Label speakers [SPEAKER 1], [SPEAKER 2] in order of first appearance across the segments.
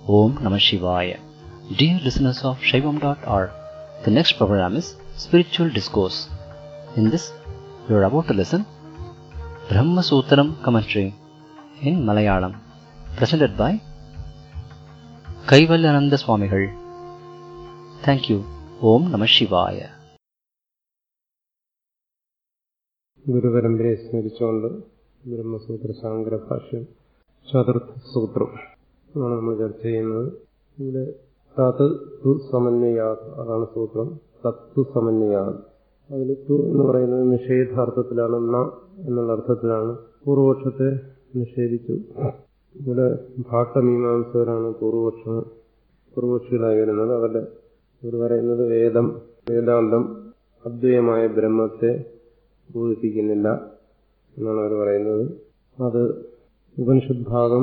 [SPEAKER 1] Om Namah Shivaya. Dear listeners of Shaivam.org, the next program is Spiritual Discourse. In this, you are about to listen Brahma Sutram commentary in Malayalam, presented by Kaivalyananda Swamigal. Thank you. Om Namah Shivaya.
[SPEAKER 2] ഗുരുപരമ്പരയെ സ്മരിച്ചുകൊണ്ട് ബ്രഹ്മസൂത്ര ശാങ്കര ഭാഷ്യം ചതുർത്ഥ സൂത്രം ആണ് നമ്മൾ ചർച്ച ചെയ്യുന്നത് ഇവിടെ തത് തു സമന്വയാത് അതാണ് സൂത്രം തത്തു സമന്വയാത് അതിൽ തു എന്ന് പറയുന്നത് നിഷേധാർത്ഥത്തിലാണ് ന എന്നുള്ള അർത്ഥത്തിലാണ് പൂർവപക്ഷത്തെ നിഷേധിച്ചു ഇവിടെ ഭാട്ടമീമാംസകരാണ് പൂർവപക്ഷം പൂർവപക്ഷികളായി വരുന്നത് അവരുടെ ഇവർ പറയുന്നത് വേദം വേദാന്തം അദ്വൈതമായ ബ്രഹ്മത്തെ ബോധിപ്പിക്കുന്നില്ല എന്നാണ് അവർ പറയുന്നത് അത് ഉപനിഷത് ഭാഗം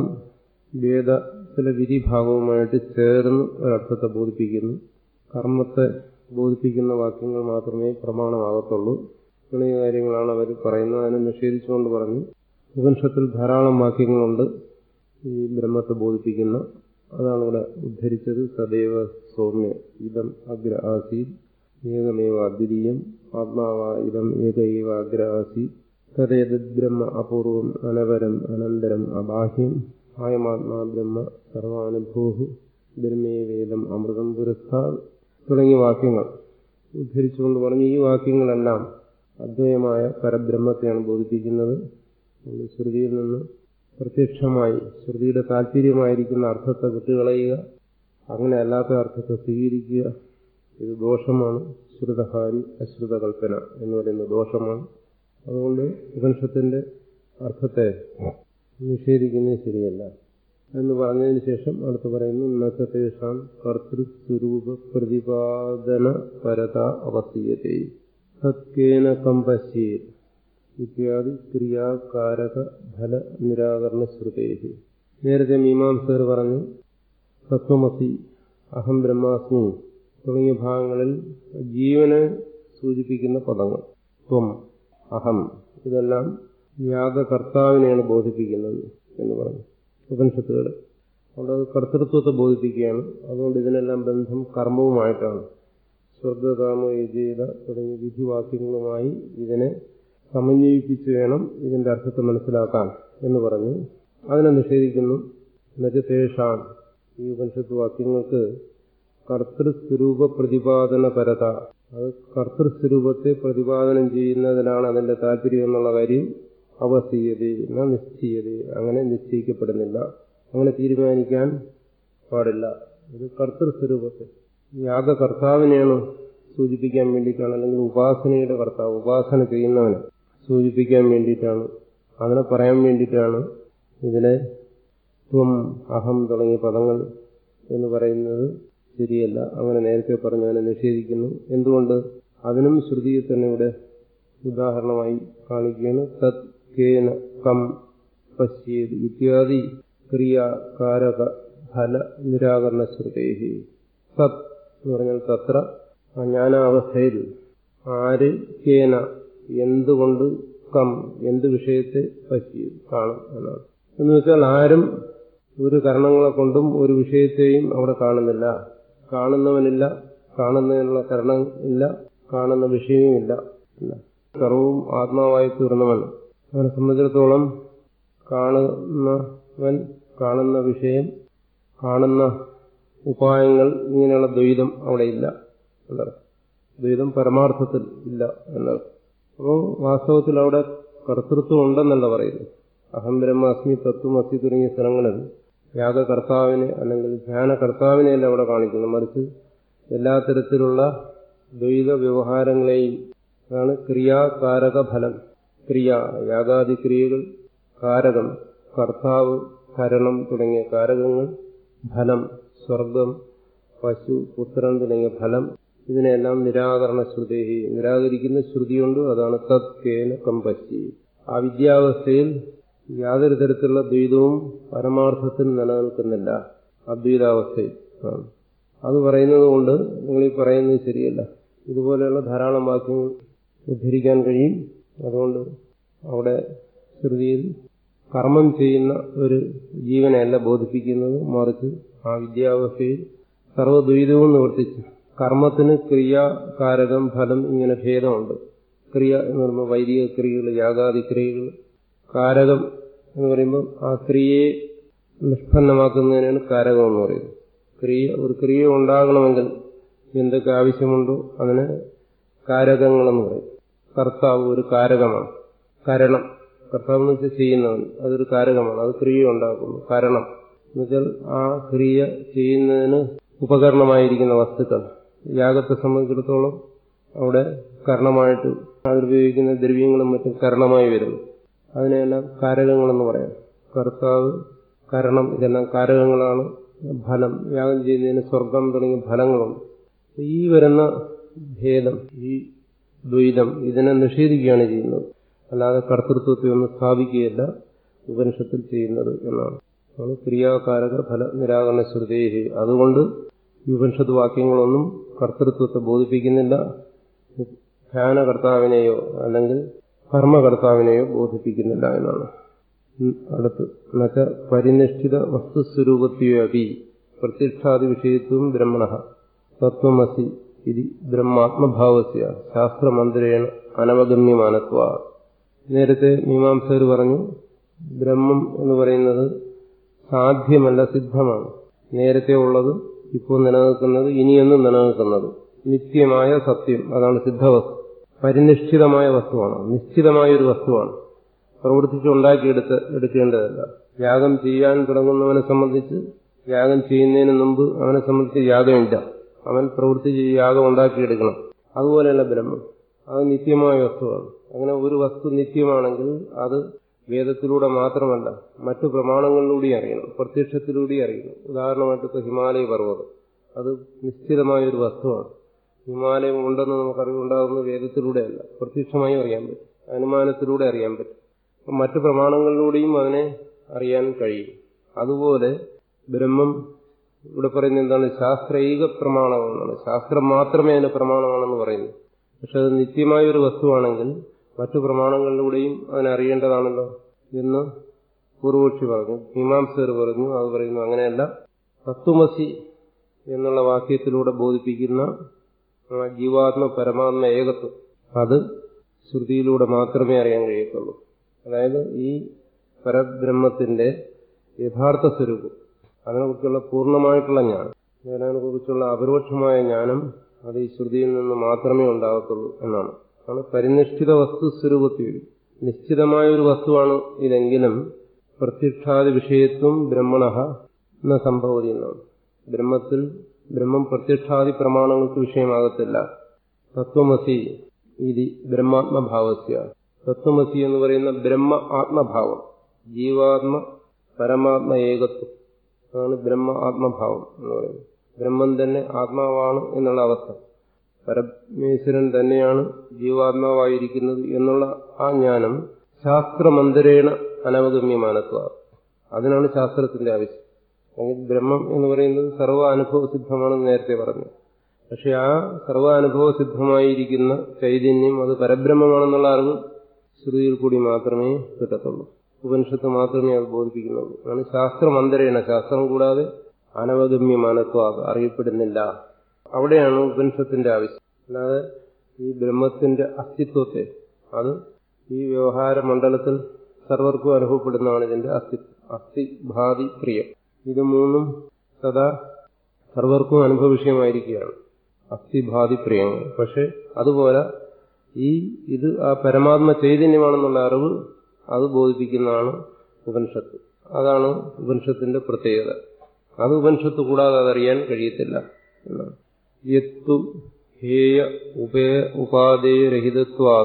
[SPEAKER 2] വേദത്തിലെ വിധിഭാഗവുമായിട്ട് ചേർന്ന് ഒരർത്ഥത്തെ ബോധിപ്പിക്കുന്നു കർമ്മത്തെ ബോധിപ്പിക്കുന്ന വാക്യങ്ങൾ മാത്രമേ പ്രമാണമാകത്തുള്ളൂ തുടങ്ങിയ കാര്യങ്ങളാണ് അവർ പറയുന്നത് അതിനെ നിഷേധിച്ചുകൊണ്ട് പറഞ്ഞു ഉപനിഷത്തിൽ ധാരാളം വാക്യങ്ങളുണ്ട് ഈ ബ്രഹ്മത്തെ ബോധിപ്പിക്കുന്ന അതാണ് ഇവിടെ ഉദ്ധരിച്ചത് സദൈവ സൗമ്യ ഇതം അഗ്ര ആസീത് ഏകമേവ അദ്വിതീയം ആത്മാവ ഇതം ഏകൈവ അഗ്ര ആസീത് തദേതത് ബ്രഹ്മ അപൂർവം അനവരം അനന്തരം അബാഹ്യം ആയമാത്മാ ബ്രഹ്മ സർവാനുഭൂഹു ബ്രഹ്മേ വേദം അമൃതം പുരസ്കാർ തുടങ്ങിയ വാക്യങ്ങൾ ഉദ്ധരിച്ചുകൊണ്ട് പറഞ്ഞു ഈ വാക്യങ്ങളെല്ലാം അദ്വൈതമായ പരബ്രഹ്മത്തെയാണ് ബോധിപ്പിക്കുന്നത് ശ്രുതിയിൽ നിന്ന് പ്രത്യക്ഷമായി ശ്രുതിയുടെ താല്പര്യമായിരിക്കുന്ന അർത്ഥത്തെ വിട്ടുകളയുക അങ്ങനെ അല്ലാത്ത അർത്ഥത്തെ സ്വീകരിക്കുക ഇത് ദോഷമാണ് ശ്രുതഹാരി അശ്രുത കൽപ്പന എന്ന് പറയുന്ന ദോഷമാണ് അതുകൊണ്ട് ഉപനിഷത്തിന്റെ അർത്ഥത്തെ നിഷേധിക്കുന്നത് ശരിയല്ല എന്ന് പറഞ്ഞതിന് ശേഷം അടുത്ത് പറയുന്നു നച്ചതേഷാം കർത്തൃസ്വരൂപ പ്രതിപാദന പരത അവസീയത്തെ സത്യേന കമ്പശ്യേത് ഇത്യാദി ക്രിയാകാരക ഫല നിരാകരണ ശ്രുതേഹി നേരത്തെ മീമാംസകർ പറഞ്ഞു തത്വമസി അഹം ബ്രഹ്മാസ്മി തുടങ്ങിയ ഭാഗങ്ങളിൽ ജീവനെ സൂചിപ്പിക്കുന്ന പദങ്ങൾ ത്വം അഹം ഇതെല്ലാം യാഗകർത്താവിനെയാണ് ബോധിപ്പിക്കുന്നത് എന്ന് പറഞ്ഞു ഉപനിഷത്തുകൾ അവിടെ കർത്തൃത്വത്തെ ബോധിപ്പിക്കുകയാണ് അതുകൊണ്ട് ഇതിനെല്ലാം ബന്ധം കർമ്മവുമായിട്ടാണ് സ്വർഗകാമ യജീത തുടങ്ങിയ വിധിവാക്യങ്ങളുമായി ഇതിനെ സമന്വയിപ്പിച്ച് വേണം ഇതിന്റെ അർത്ഥത്തെ മനസ്സിലാക്കാൻ എന്ന് പറഞ്ഞു അതിനെ നിഷേധിക്കുന്നു നജതേഷാൻ ഈ ഉപനിഷത്ത് വാക്യങ്ങൾക്ക് കർത്തൃസ്വരൂപ പ്രതിപാദന പരത അത് കർത്തൃസ്വരൂപത്തെ പ്രതിപാദനം ചെയ്യുന്നതിനാണ് അതിന്റെ താല്പര്യം എന്നുള്ള കാര്യം അവസീയത എന്ന നിശ്ചയത അങ്ങനെ നിശ്ചയിക്കപ്പെടുന്നില്ല അങ്ങനെ തീരുമാനിക്കാൻ പാടില്ല ഇത് കർത്തൃസ്വരൂപത്തെ യാഗകർത്താവിനെയാണ് സൂചിപ്പിക്കാൻ വേണ്ടിയിട്ടാണ് അല്ലെങ്കിൽ ഉപാസനയുടെ കർത്താവ് ഉപാസന ചെയ്യുന്നവനെ സൂചിപ്പിക്കാൻ വേണ്ടിയിട്ടാണ് അതിനെ പറയാൻ വേണ്ടിയിട്ടാണ് ഇതിലെ ത്വം അഹം തുടങ്ങിയ പദങ്ങൾ എന്ന് പറയുന്നത് ശരിയല്ല അങ്ങനെ നേരത്തെ പറഞ്ഞു അതിനെ നിഷേധിക്കുന്നു എന്തുകൊണ്ട് അതിനും ശ്രുതിയെ തന്നെ ഇവിടെ ഉദാഹരണമായി കാണിക്കുകയാണ് തത് കേന കം പശ്യേത് ഇത്യാദി ക്രിയാകാരക ഫല നിരാകരണ ശ്രുതേഹി സത് എന്ന് പറഞ്ഞാൽ തത്ര ജ്ഞാനാവസ്ഥയിൽ ആര് കേന എന്തുകൊണ്ട് കം എന്ത് വിഷയത്തെ പശ്യ കാണും എന്നാണ് എന്ന് വെച്ചാൽ ആരും ഒരു കരണങ്ങളെ കൊണ്ടും ഒരു വിഷയത്തെയും അവിടെ കാണുന്നില്ല കാണുന്നവനില്ല കാണുന്നതിനുള്ള കരണം ഇല്ല കാണുന്ന വിഷയവുമില്ല സർവവും ആത്മാവായി തീർന്നവൻ അവനെ സംബന്ധിച്ചിടത്തോളം കാണുന്നവൻ കാണുന്ന വിഷയം കാണുന്ന ഉപായങ്ങൾ ഇങ്ങനെയുള്ള ദ്വൈതം അവിടെ ഇല്ല എന്നർത്ഥം ദ്വൈതം പരമാർത്ഥത്തിൽ ഇല്ല എന്നർത്ഥം അപ്പോൾ വാസ്തവത്തിൽ അവിടെ കർത്തൃത്വം ഉണ്ടെന്നല്ല പറയുന്നത് അഹം ബ്രഹ്മാസ്മി തത്വമസി തുടങ്ങിയ സ്ഥലങ്ങളിൽ യാഗകർത്താവിനെ അല്ലെങ്കിൽ ധ്യാനകർത്താവിനെയല്ല അവിടെ കാണിക്കുന്നു മറിച്ച് എല്ലാ തരത്തിലുള്ള ദ്വൈത വ്യവഹാരങ്ങളെയും അതാണ് ക്രിയാകാരക ഫലം ക്രിയ യാഗാദി ക്രിയകൾ കാരകം കർത്താവ് ഭരണം തുടങ്ങിയ കാരകങ്ങൾ ഫലം സ്വർഗം പശു പുത്രൻ തുടങ്ങിയ ഫലം ഇതിനെല്ലാം നിരാകരണ ശ്രുതി നിരാകരിക്കുന്ന ശ്രുതിയുണ്ട് അതാണ് തത് കേന കമ്പശി ആ വിദ്യാവസ്ഥയിൽ യാതൊരു തരത്തിലുള്ള ദ്വൈതവും പരമാർത്ഥത്തിൽ നിലനിൽക്കുന്നില്ല അദ്വൈതാവസ്ഥയിൽ അത് പറയുന്നത് കൊണ്ട് നിങ്ങൾ ഈ പറയുന്നത് ശരിയല്ല ഇതുപോലെയുള്ള ധാരാളം വാക്യങ്ങൾ ഉദ്ധരിക്കാൻ കഴിയും അതുകൊണ്ട് അവിടെ ശ്രുതിയിൽ കർമ്മം ചെയ്യുന്ന ഒരു ജീവനെയല്ല ബോധിപ്പിക്കുന്നത് മറിച്ച് ആ വിദ്യാവസ്ഥയിൽ സർവ്വദ്വൈതവും നിവർത്തിച്ച് കർമ്മത്തിന് ക്രിയ കാരകം ഫലം ഇങ്ങനെ ഭേദമുണ്ട് ക്രിയ എന്ന് പറയുമ്പോൾ വൈദിക ക്രിയകൾ യാഗാദി ക്രിയകൾ കാരകം എന്ന് പറയുമ്പോൾ ആ ക്രിയയെ നിഷ്പന്നമാക്കുന്നതിനാണ് കാരകം എന്ന് പറയുന്നത് ക്രിയ ഒരു ക്രിയ ഉണ്ടാകണമെങ്കിൽ എന്തൊക്കെ ആവശ്യമുണ്ടോ അതിന് കാരകങ്ങളെന്ന് പറയും കർത്താവ് ഒരു കാരകമാണ് കരണം കർത്താവ് എന്ന് വെച്ചാൽ ചെയ്യുന്നവൻ അതൊരു കാരകമാണ് അത് ക്രിയ ഉണ്ടാക്കുന്നു കരണം എന്നുവെച്ചാൽ ആ ക്രിയ ചെയ്യുന്നതിന് ഉപകരണമായിരിക്കുന്ന വസ്തുക്കൾ യാഗത്തെ സംബന്ധിച്ചിടത്തോളം അവിടെ കരണമായിട്ട് അതിലുപയോഗിക്കുന്ന ദ്രവ്യങ്ങളും മറ്റും കരണമായി വരുന്നു അതിനെല്ലാം കാരകങ്ങളെന്ന് പറയാം കർത്താവ് കരണം ഇതെല്ലാം കാരകങ്ങളാണ് ഫലം യാഗം ചെയ്യുന്നതിന് സ്വർഗം തുടങ്ങിയ ഫലങ്ങളുണ്ട് ഈ വരുന്ന ഭേദം ഈ ദ്വൈതം ഇതിനെ നിഷേധിക്കുകയാണ് ചെയ്യുന്നത് അല്ലാതെ കർത്തൃത്വത്തെ ഒന്നും സ്ഥാപിക്കുകയല്ല ഉപനിഷത്തിൽ ചെയ്യുന്നത് എന്നാണ് ആണ് ക്രിയാകാരക ഫല നിരാകരണ ശ്രുതേഹി അതുകൊണ്ട് ഈ ഉപനിഷത്ത് വാക്യങ്ങളൊന്നും കർത്തൃത്വത്തെ ബോധിപ്പിക്കുന്നില്ല ധ്യാനകർത്താവിനെയോ അല്ലെങ്കിൽ കർമ്മകർത്താവിനെയോ ബോധിപ്പിക്കുന്നില്ല എന്നാണ് അടുത്ത് എന്നുവെച്ചാൽ പരിനിഷ്ഠിത വസ്തുസ്വരൂപത്തെയോ അപി പ്രത്യക്ഷാദി വിഷയത്വം ബ്രഹ്മണ തത്വമസി ഇത് ബ്രഹ്മാത്മഭാവസ്യ ശാസ്ത്രമന്ത്രേണ അനവഗമ്യമാനത്വ നേരത്തെ മീമാംസകർ പറഞ്ഞു ബ്രഹ്മം എന്ന് പറയുന്നത് സാധ്യമല്ല സിദ്ധമാണ് നേരത്തെ ഉള്ളത് ഇപ്പോൾ നിലനിൽക്കുന്നത് ഇനിയൊന്നും നിലനിൽക്കുന്നത് നിത്യമായ സത്യം അതാണ് സിദ്ധവസ്തു പരിനിഷ്ഠിതമായ വസ്തുവാണ് നിശ്ചിതമായ ഒരു വസ്തുവാണ് പ്രവർത്തിച്ച് ഉണ്ടാക്കിയെടുത്ത് എടുക്കേണ്ടതല്ല യാഗം ചെയ്യാൻ തുടങ്ങുന്നവനെ സംബന്ധിച്ച് യാഗം ചെയ്യുന്നതിന് മുമ്പ് അവനെ സംബന്ധിച്ച് യാഗമില്ല അവൻ പ്രവർത്തിച്ച് യാഗം ഉണ്ടാക്കിയെടുക്കണം അതുപോലെയല്ല ബ്രഹ്മം അത് നിത്യമായ വസ്തുവാണ് അങ്ങനെ ഒരു വസ്തു നിത്യമാണെങ്കിൽ അത് വേദത്തിലൂടെ മാത്രമല്ല മറ്റു പ്രമാണങ്ങളിലൂടെ അറിയണം പ്രത്യക്ഷത്തിലൂടെ അറിയണം ഉദാഹരണമായിട്ട് ഇപ്പോൾ ഹിമാലയ പർവ്വതം അത് നിശ്ചിതമായ ഒരു വസ്തുവാണ് ഹിമാലയം ഉണ്ടെന്ന് നമുക്ക് അറിവുണ്ടാകുന്നത് വേദത്തിലൂടെയല്ല പ്രത്യക്ഷമായും അറിയാൻ പറ്റും അനുമാനത്തിലൂടെ അറിയാൻ പറ്റും മറ്റു പ്രമാണങ്ങളിലൂടെയും അതിനെ അറിയാൻ കഴിയും അതുപോലെ ബ്രഹ്മം ഇവിടെ പറയുന്നത് എന്താണ് ശാസ്ത്രൈക പ്രമാണമെന്നാണ് ശാസ്ത്രം മാത്രമേ അതിന് പ്രമാണമാണെന്ന് പറയുന്നു പക്ഷെ അത് നിത്യമായ ഒരു വസ്തുവാണെങ്കിൽ മറ്റു പ്രമാണങ്ങളിലൂടെയും അതിനറിയേണ്ടതാണല്ലോ എന്ന് പൂർവക്ഷി പറഞ്ഞു മീമാംസകർ പറഞ്ഞു അത് പറയുന്നു അങ്ങനെയല്ല തത്വമസി എന്നുള്ള വാക്യത്തിലൂടെ ബോധിപ്പിക്കുന്ന ജീവാത്മ പരമാത്മ ഏകത്വം അത് ശ്രുതിയിലൂടെ മാത്രമേ അറിയാൻ കഴിയത്തുള്ളൂ അതായത് ഈ പരബ്രഹ്മത്തിന്റെ യഥാർത്ഥ സ്വരൂപം അതിനെക്കുറിച്ചുള്ള പൂർണ്ണമായിട്ടുള്ള ജ്ഞാനം അതിനെക്കുറിച്ചുള്ള അപരോക്ഷമായ ജ്ഞാനം അത് ഈ ശ്രുതിയിൽ നിന്ന് മാത്രമേ ഉണ്ടാകത്തുള്ളൂ എന്നാണ് ആണ് പരിനിഷ്ഠിത വസ്തു സ്വരൂപത്തിൽ നിശ്ചിതമായ ഒരു വസ്തുവാണ് ഇതെങ്കിലും പ്രത്യക്ഷാദി വിഷയത്വം ബ്രഹ്മണ എന്ന സംഭവതി എന്നാണ് ബ്രഹ്മത്തിൽ ബ്രഹ്മം പ്രത്യക്ഷാദി പ്രമാണങ്ങൾക്ക് വിഷയമാകത്തില്ല തത്വമസി ഇത് ബ്രഹ്മാത്മഭാവസ്യ തത്വമസി എന്ന് പറയുന്ന ബ്രഹ്മ ആത്മഭാവം ജീവാത്മ പരമാത്മ ഏകത്വം അതാണ് ബ്രഹ്മ ആത്മഭാവം എന്ന് പറയുന്നത് ബ്രഹ്മം തന്നെ ആത്മാവാണ് എന്നുള്ള അവസ്ഥ പരമേശ്വരൻ തന്നെയാണ് ജീവാത്മാവായിരിക്കുന്നത് എന്നുള്ള ആ ജ്ഞാനം ശാസ്ത്രമന്ദിരേണ അനവഗമ്യമാനത്വ അതിനാണ് ശാസ്ത്രത്തിന്റെ ആവശ്യം അല്ലെങ്കിൽ ബ്രഹ്മം എന്ന് പറയുന്നത് സർവ്വ അനുഭവ സിദ്ധമാണെന്ന് നേരത്തെ പറഞ്ഞു പക്ഷെ ആ സർവ്വ അനുഭവ സിദ്ധമായിരിക്കുന്ന ചൈതന്യം അത് പരബ്രഹ്മമാണെന്നുള്ള അറിവ് ശ്രുതിയിൽ കൂടി മാത്രമേ കിട്ടത്തുള്ളൂ ഉപനിഷത്ത് മാത്രമേ അത് ബോധിപ്പിക്കുന്നുള്ളൂ അതാണ് ശാസ്ത്രമന്തരേണ ശാസ്ത്രം കൂടാതെ അനവഗമ്യമാനത്വം അത് അറിയപ്പെടുന്നില്ല അവിടെയാണ് ഉപനിഷത്തിന്റെ ആവശ്യം അല്ലാതെ ഈ ബ്രഹ്മത്തിന്റെ അസ്തിത്വത്തെ അത് ഈ വ്യവഹാര മണ്ഡലത്തിൽ സർവർക്കും അനുഭവപ്പെടുന്നതാണ് ഇതിന്റെ അസ്തിത്വം അസ്ഥി ഭാതി പ്രിയം ഇത് മൂന്നും സദാ സർവർക്കും അനുഭവ വിഷയമായിരിക്കുകയാണ് അസ്ഥിഭാതി പ്രിയങ്ങൾ പക്ഷെ അതുപോലെ ഈ ഇത് ആ പരമാത്മ ചൈതന്യമാണെന്നുള്ള അറിവ് അത് ബോധിപ്പിക്കുന്നതാണ് ഉപനിഷത്ത് അതാണ് ഉപനിഷത്തിന്റെ പ്രത്യേകത അത് ഉപനിഷത്ത് കൂടാതെ അതറിയാൻ കഴിയത്തില്ല എന്നാണ് യത്തു ഹേയ ഉപേ ഉപാദേയരഹിതത്വാ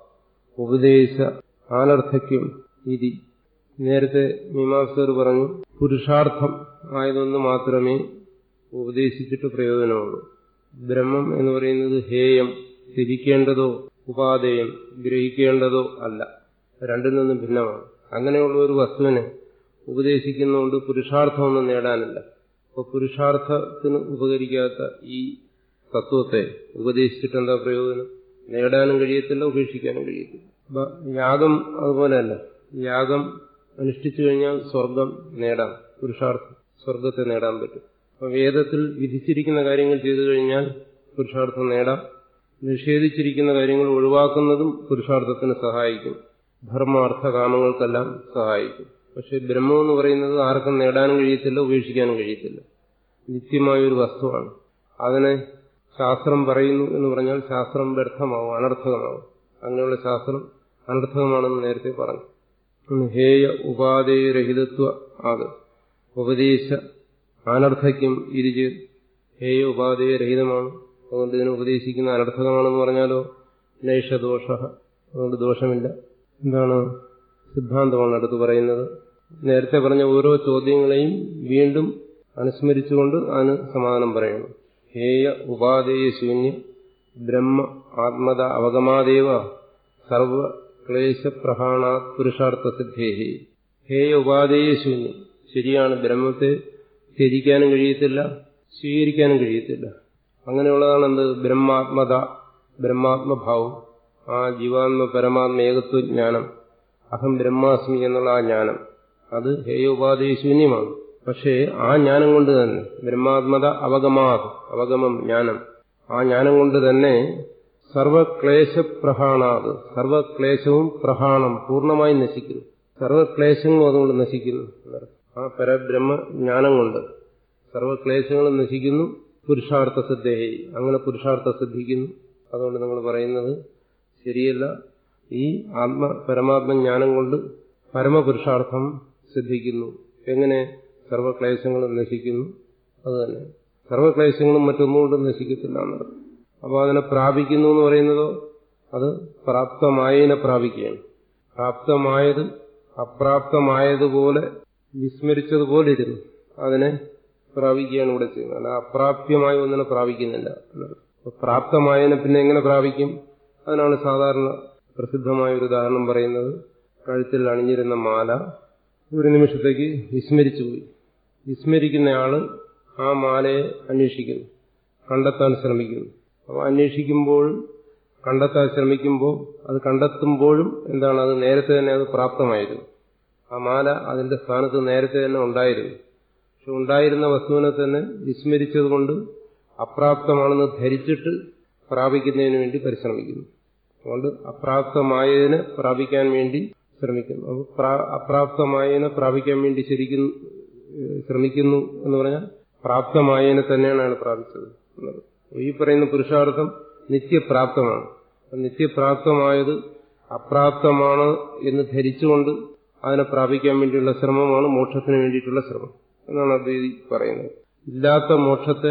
[SPEAKER 2] ഉപദേശ ആനർത്ഥക്യം ഇതി നേരത്തെ മീമാംസകർ പറഞ്ഞു പുരുഷാർത്ഥം ആയതൊന്ന് മാത്രമേ ഉപദേശിച്ചിട്ട് പ്രയോജനമുള്ളൂ ബ്രഹ്മം എന്ന് പറയുന്നത് ഹേയം തിരിക്കേണ്ടതോ ഉപാദേയം ഗ്രഹിക്കേണ്ടതോ അല്ല രണ്ടിൽ നിന്നും ഭിന്നമാണ് അങ്ങനെയുള്ള ഒരു വസ്തുവിനെ ഉപദേശിക്കുന്നതുകൊണ്ട് പുരുഷാർത്ഥമൊന്നും നേടാനില്ല അപ്പോൾ പുരുഷാർത്ഥത്തിന് ഉപകരിക്കാത്ത ഈ തത്വത്തെ ഉപദേശിച്ചിട്ട് എന്താ പ്രയോജനം നേടാനും കഴിയത്തില്ല ഉപേക്ഷിക്കാനും കഴിയത്തില്ല യാഗം അതുപോലെയല്ല യാഗം അനുഷ്ഠിച്ചു കഴിഞ്ഞാൽ സ്വർഗം നേടാം പുരുഷാർത്ഥം സ്വർഗത്തെ നേടാൻ പറ്റും അപ്പൊ വേദത്തിൽ വിധിച്ചിരിക്കുന്ന കാര്യങ്ങൾ ചെയ്തു കഴിഞ്ഞാൽ പുരുഷാർത്ഥം നേടാം നിഷേധിച്ചിരിക്കുന്ന കാര്യങ്ങൾ ഒഴിവാക്കുന്നതും പുരുഷാർത്ഥത്തിന് സഹായിക്കും ധർമാർത്ഥ കാമങ്ങൾക്കെല്ലാം സഹായിക്കും പക്ഷെ ബ്രഹ്മം എന്ന് പറയുന്നത് ആർക്കും നേടാനും കഴിയത്തില്ല ഉപേക്ഷിക്കാനും കഴിയത്തില്ല നിത്യമായ ഒരു വസ്തുവാണ് അതിനെ ശാസ്ത്രം പറയുന്നു എന്ന് പറഞ്ഞാൽ ശാസ്ത്രം വ്യർത്ഥമാവും അനർത്ഥകമാവും അങ്ങനെയുള്ള ശാസ്ത്രം അനർത്ഥകമാണെന്ന് നേരത്തെ പറഞ്ഞു ഹേയ ഉപാധേയരഹിതത്വ ആകെ ഉപദേശ അനർത്ഥയ്ക്കും ഇരിച്ച് ഹേയ ഉപാധേയരഹിതമാണ് അതുകൊണ്ട് ഇതിനെ ഉപദേശിക്കുന്ന അനർത്ഥകമാണെന്ന് പറഞ്ഞാലോ നൈഷദോഷ അതുകൊണ്ട് ദോഷമില്ല എന്താണ് സിദ്ധാന്തമാണ് അടുത്ത് പറയുന്നത് നേരത്തെ പറഞ്ഞ ഓരോ ചോദ്യങ്ങളെയും വീണ്ടും അനുസ്മരിച്ചുകൊണ്ട് അതിന് സമാധാനം പറയണം ഹേയ ഉപാധേയ ശൂന്യ ബ്രഹ്മ ആത്മത അവഗമാദേവ സർവ ക്ലേശപ്രഹാണാത് പുരുഷാർത്ഥ സിദ്ധേഹി ഹേയ ഉപാധേയ ശൂന്യം ശരിയാണ് ബ്രഹ്മത്തെ ത്യജിക്കാനും കഴിയത്തില്ല സ്വീകരിക്കാനും കഴിയത്തില്ല അങ്ങനെയുള്ളതാണ് എന്ത് ബ്രഹ്മാത്മത ബ്രഹ്മാത്മഭാവം ആ ജീവാത്മ പരമാത്മ ഏകത്വ ജ്ഞാനം അഹം ബ്രഹ്മാസ്മി എന്നുള്ള ആ ജ്ഞാനം അത് ഹേയോപാധി ശൂന്യമാണ് പക്ഷേ ആ ജ്ഞാനം കൊണ്ട് തന്നെ ബ്രഹ്മാത്മത അവഗമാത് അവഗമം ജ്ഞാനം ആ ജ്ഞാനം കൊണ്ട് തന്നെ സർവക്ലേശപ്രഹാണാത് സർവക്ലേശവും പ്രഹാണം പൂർണ്ണമായി നശിക്കുന്നു സർവക്ലേശങ്ങളും അതുകൊണ്ട് നശിക്കുന്നു ആ പരബ്രഹ്മ ജ്ഞാനം കൊണ്ട് സർവക്ലേശങ്ങളും നശിക്കുന്നു പുരുഷാർത്ഥ സിദ്ധേഹി അങ്ങനെ പുരുഷാർത്ഥ സിദ്ധിക്കുന്നു അതുകൊണ്ട് നമ്മൾ പറയുന്നത് ശരിയല്ല ഈ ആത്മ പരമാത്മ ജ്ഞാനം കൊണ്ട് പരമപുരുഷാർത്ഥം സിദ്ധിക്കുന്നു എങ്ങനെ സർവക്ലേശങ്ങളും നശിക്കുന്നു അതുതന്നെ സർവക്ലേശങ്ങളും മറ്റൊന്നുകൊണ്ടും നശിക്കത്തില്ല എന്നത് അപ്പോൾ അതിനെ പ്രാപിക്കുന്നു എന്ന് പറയുന്നതോ അത് പ്രാപ്തമായതിനെ പ്രാപിക്കുകയാണ് പ്രാപ്തമായത് അപ്രാപ്തമായതുപോലെ വിസ്മരിച്ചതുപോലെ ഇരുന്നു അതിനെ പ്രാപിക്കുകയാണ് ഇവിടെ ചെയ്യുന്നത് അല്ല അപ്രാപ്യമായ ഒന്നിനെ പ്രാപിക്കുന്നില്ല പ്രാപ്തമായതിനെ പിന്നെ എങ്ങനെ പ്രാപിക്കും അതിനാണ് സാധാരണ പ്രസിദ്ധമായ ഒരു ഉദാഹരണം പറയുന്നത് കഴുത്തിൽ അണിഞ്ഞിരുന്ന മാല ഒരു നിമിഷത്തേക്ക് വിസ്മരിച്ചുപോയി വിസ്മരിക്കുന്നയാള് ആ മാലയെ അന്വേഷിക്കുന്നു കണ്ടെത്താൻ ശ്രമിക്കുന്നു അപ്പോൾ അന്വേഷിക്കുമ്പോൾ കണ്ടെത്താൻ ശ്രമിക്കുമ്പോൾ അത് കണ്ടെത്തുമ്പോഴും എന്താണ് അത് നേരത്തെ തന്നെ അത് പ്രാപ്തമായിരുന്നു ആ മാല അതിന്റെ സ്ഥാനത്ത് നേരത്തെ തന്നെ ഉണ്ടായിരുന്നു പക്ഷെ ഉണ്ടായിരുന്ന വസ്തുവിനെ തന്നെ വിസ്മരിച്ചതുകൊണ്ട് അപ്രാപ്തമാണെന്ന് ധരിച്ചിട്ട് പ്രാപിക്കുന്നതിന് വേണ്ടി പരിശ്രമിക്കുന്നു അതുകൊണ്ട് അപ്രാപ്തമായതിനെ പ്രാപിക്കാൻ വേണ്ടി ശ്രമിക്കുന്നു അപ്പോൾ അപ്രാപ്തമായതിനെ പ്രാപിക്കാൻ വേണ്ടി ശരിക്കും ശ്രമിക്കുന്നു എന്ന് പറഞ്ഞാൽ പ്രാപ്തമായതിനെ തന്നെയാണ് അയാൾ പ്രാപിച്ചത് എന്നത് ഈ പറയുന്ന പുരുഷാർത്ഥം നിത്യപ്രാപ്തമാണ് നിത്യപ്രാപ്തമായത് അപ്രാപ്തമാണ് എന്ന് ധരിച്ചുകൊണ്ട് അതിനെ പ്രാപിക്കാൻ വേണ്ടിയുള്ള ശ്രമമാണ് മോക്ഷത്തിന് വേണ്ടിയിട്ടുള്ള ശ്രമം എന്നാണ് അദ്വൈതി പറയുന്നത് ഇല്ലാത്ത മോക്ഷത്തെ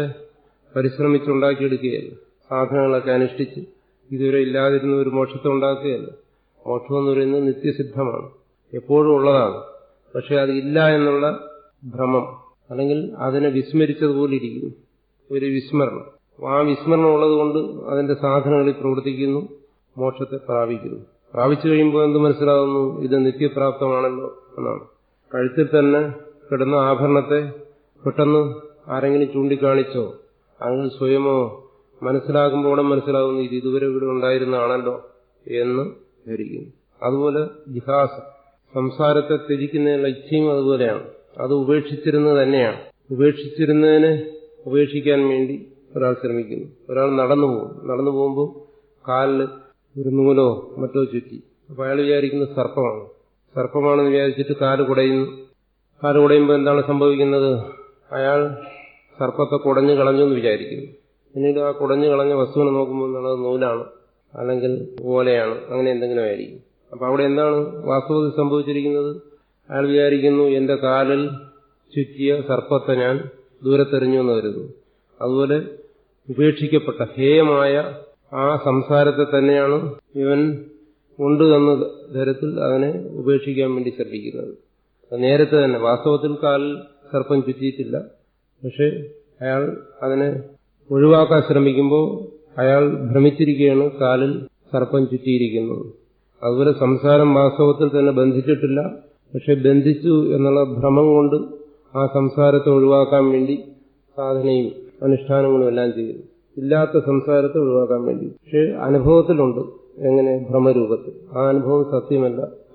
[SPEAKER 2] പരിശ്രമിച്ചുണ്ടാക്കിയെടുക്കുകയല്ല സാധനങ്ങളൊക്കെ അനുഷ്ഠിച്ച് ഇതുവരെ ഇല്ലാതിരുന്ന ഒരു മോക്ഷത്തെ ഉണ്ടാക്കുകയല്ല മോക്ഷം എന്ന് പറയുന്നത് നിത്യസിദ്ധമാണ് എപ്പോഴും ഉള്ളതാണ് പക്ഷെ അത് ഇല്ല എന്നുള്ള ഭ്രമം അല്ലെങ്കിൽ അതിനെ വിസ്മരിച്ചതുപോലെ ഇരിക്കുന്നു ഒരു വിസ്മരണം ആ വിസ്മരണം ഉള്ളതുകൊണ്ട് അതിന്റെ സാധനങ്ങളിൽ പ്രവർത്തിക്കുന്നു മോക്ഷത്തെ പ്രാപിക്കുന്നു പ്രാപിച്ചു കഴിയുമ്പോൾ എന്ത് മനസ്സിലാകുന്നു ഇത് നിത്യപ്രാപ്തമാണല്ലോ എന്നാണ് കഴുത്തിൽ തന്നെ കിടന്ന ആഭരണത്തെ പെട്ടെന്ന് ആരെങ്കിലും ചൂണ്ടിക്കാണിച്ചോ അല്ലെങ്കിൽ സ്വയമോ മനസ്സിലാകുമ്പോൾ ഉടൻ മനസ്സിലാകുന്നു ഇത് ഇതുവരെ ഇവിടെ ഉണ്ടായിരുന്നതാണല്ലോ എന്ന് ധരിക്കുന്നു അതുപോലെ ജിഹാസം സംസാരത്തെ ത്യജിക്കുന്നതിനുള്ള ഇച്ഛയും അതുപോലെയാണ് അത് ഉപേക്ഷിച്ചിരുന്നത് തന്നെയാണ് ഉപേക്ഷിച്ചിരുന്നതിനെ ഉപേക്ഷിക്കാൻ വേണ്ടി ഒരാൾ ശ്രമിക്കുന്നു ഒരാൾ നടന്നു പോകും നടന്നു പോകുമ്പോൾ കാലിൽ ഒരു നൂലോ മറ്റോ ചുറ്റി അപ്പൊ അയാൾ വിചാരിക്കുന്നത് സർപ്പമാണ് സർപ്പമാണെന്ന് വിചാരിച്ചിട്ട് കാല് കുടയുന്നു കാല് കുടയുമ്പോൾ എന്താണ് സംഭവിക്കുന്നത് അയാൾ സർപ്പത്തെ കുടഞ്ഞു കളഞ്ഞു എന്ന് വിചാരിക്കുന്നു പിന്നീട് ആ കുടഞ്ഞു കളഞ്ഞ വസ്തുവിനെ നോക്കുമ്പോൾ എന്താണ് അത് നൂലാണ് അല്ലെങ്കിൽ ഓലയാണ് അങ്ങനെ എന്തെങ്കിലും ആയിരിക്കും അപ്പൊ അവിടെ എന്താണ് വാസ്തവത്തിൽ സംഭവിച്ചിരിക്കുന്നത് അയാൾ വിചാരിക്കുന്നു എന്റെ കാലിൽ ചുറ്റിയ സർപ്പത്തെ ഞാൻ ദൂരത്തെറിഞ്ഞു എന്ന് കരുതുന്നു അതുപോലെ ഉപേക്ഷിക്കപ്പെട്ട ഹേയമായ ആ സംസാരത്തെ തന്നെയാണ് ഇവൻ ഉണ്ട് എന്ന തരത്തിൽ അതിനെ ഉപേക്ഷിക്കാൻ വേണ്ടി ശ്രദ്ധിക്കുന്നത് നേരത്തെ തന്നെ വാസ്തവത്തിൽ കാലിൽ സർപ്പം ചുറ്റിയിട്ടില്ല പക്ഷെ അയാൾ അതിനെ ഒഴിവാക്കാൻ ശ്രമിക്കുമ്പോൾ അയാൾ ഭ്രമിച്ചിരിക്കുകയാണ് കാലിൽ സർപ്പം ചുറ്റിയിരിക്കുന്നത് അതുപോലെ സംസാരം വാസ്തവത്തിൽ തന്നെ ബന്ധിച്ചിട്ടില്ല പക്ഷെ ബന്ധിച്ചു എന്നുള്ള ഭ്രമം കൊണ്ട് ആ സംസാരത്തെ ഒഴിവാക്കാൻ വേണ്ടി സാധനയും അനുഷ്ഠാനങ്ങളും എല്ലാം ചെയ്യുന്നു ഇല്ലാത്ത സംസാരത്തെ ഒഴിവാക്കാൻ വേണ്ടി പക്ഷെ അനുഭവത്തിലുണ്ട് എങ്ങനെ ഭ്രമരൂപത്തിൽ ആ അനുഭവം സത്യമല്ല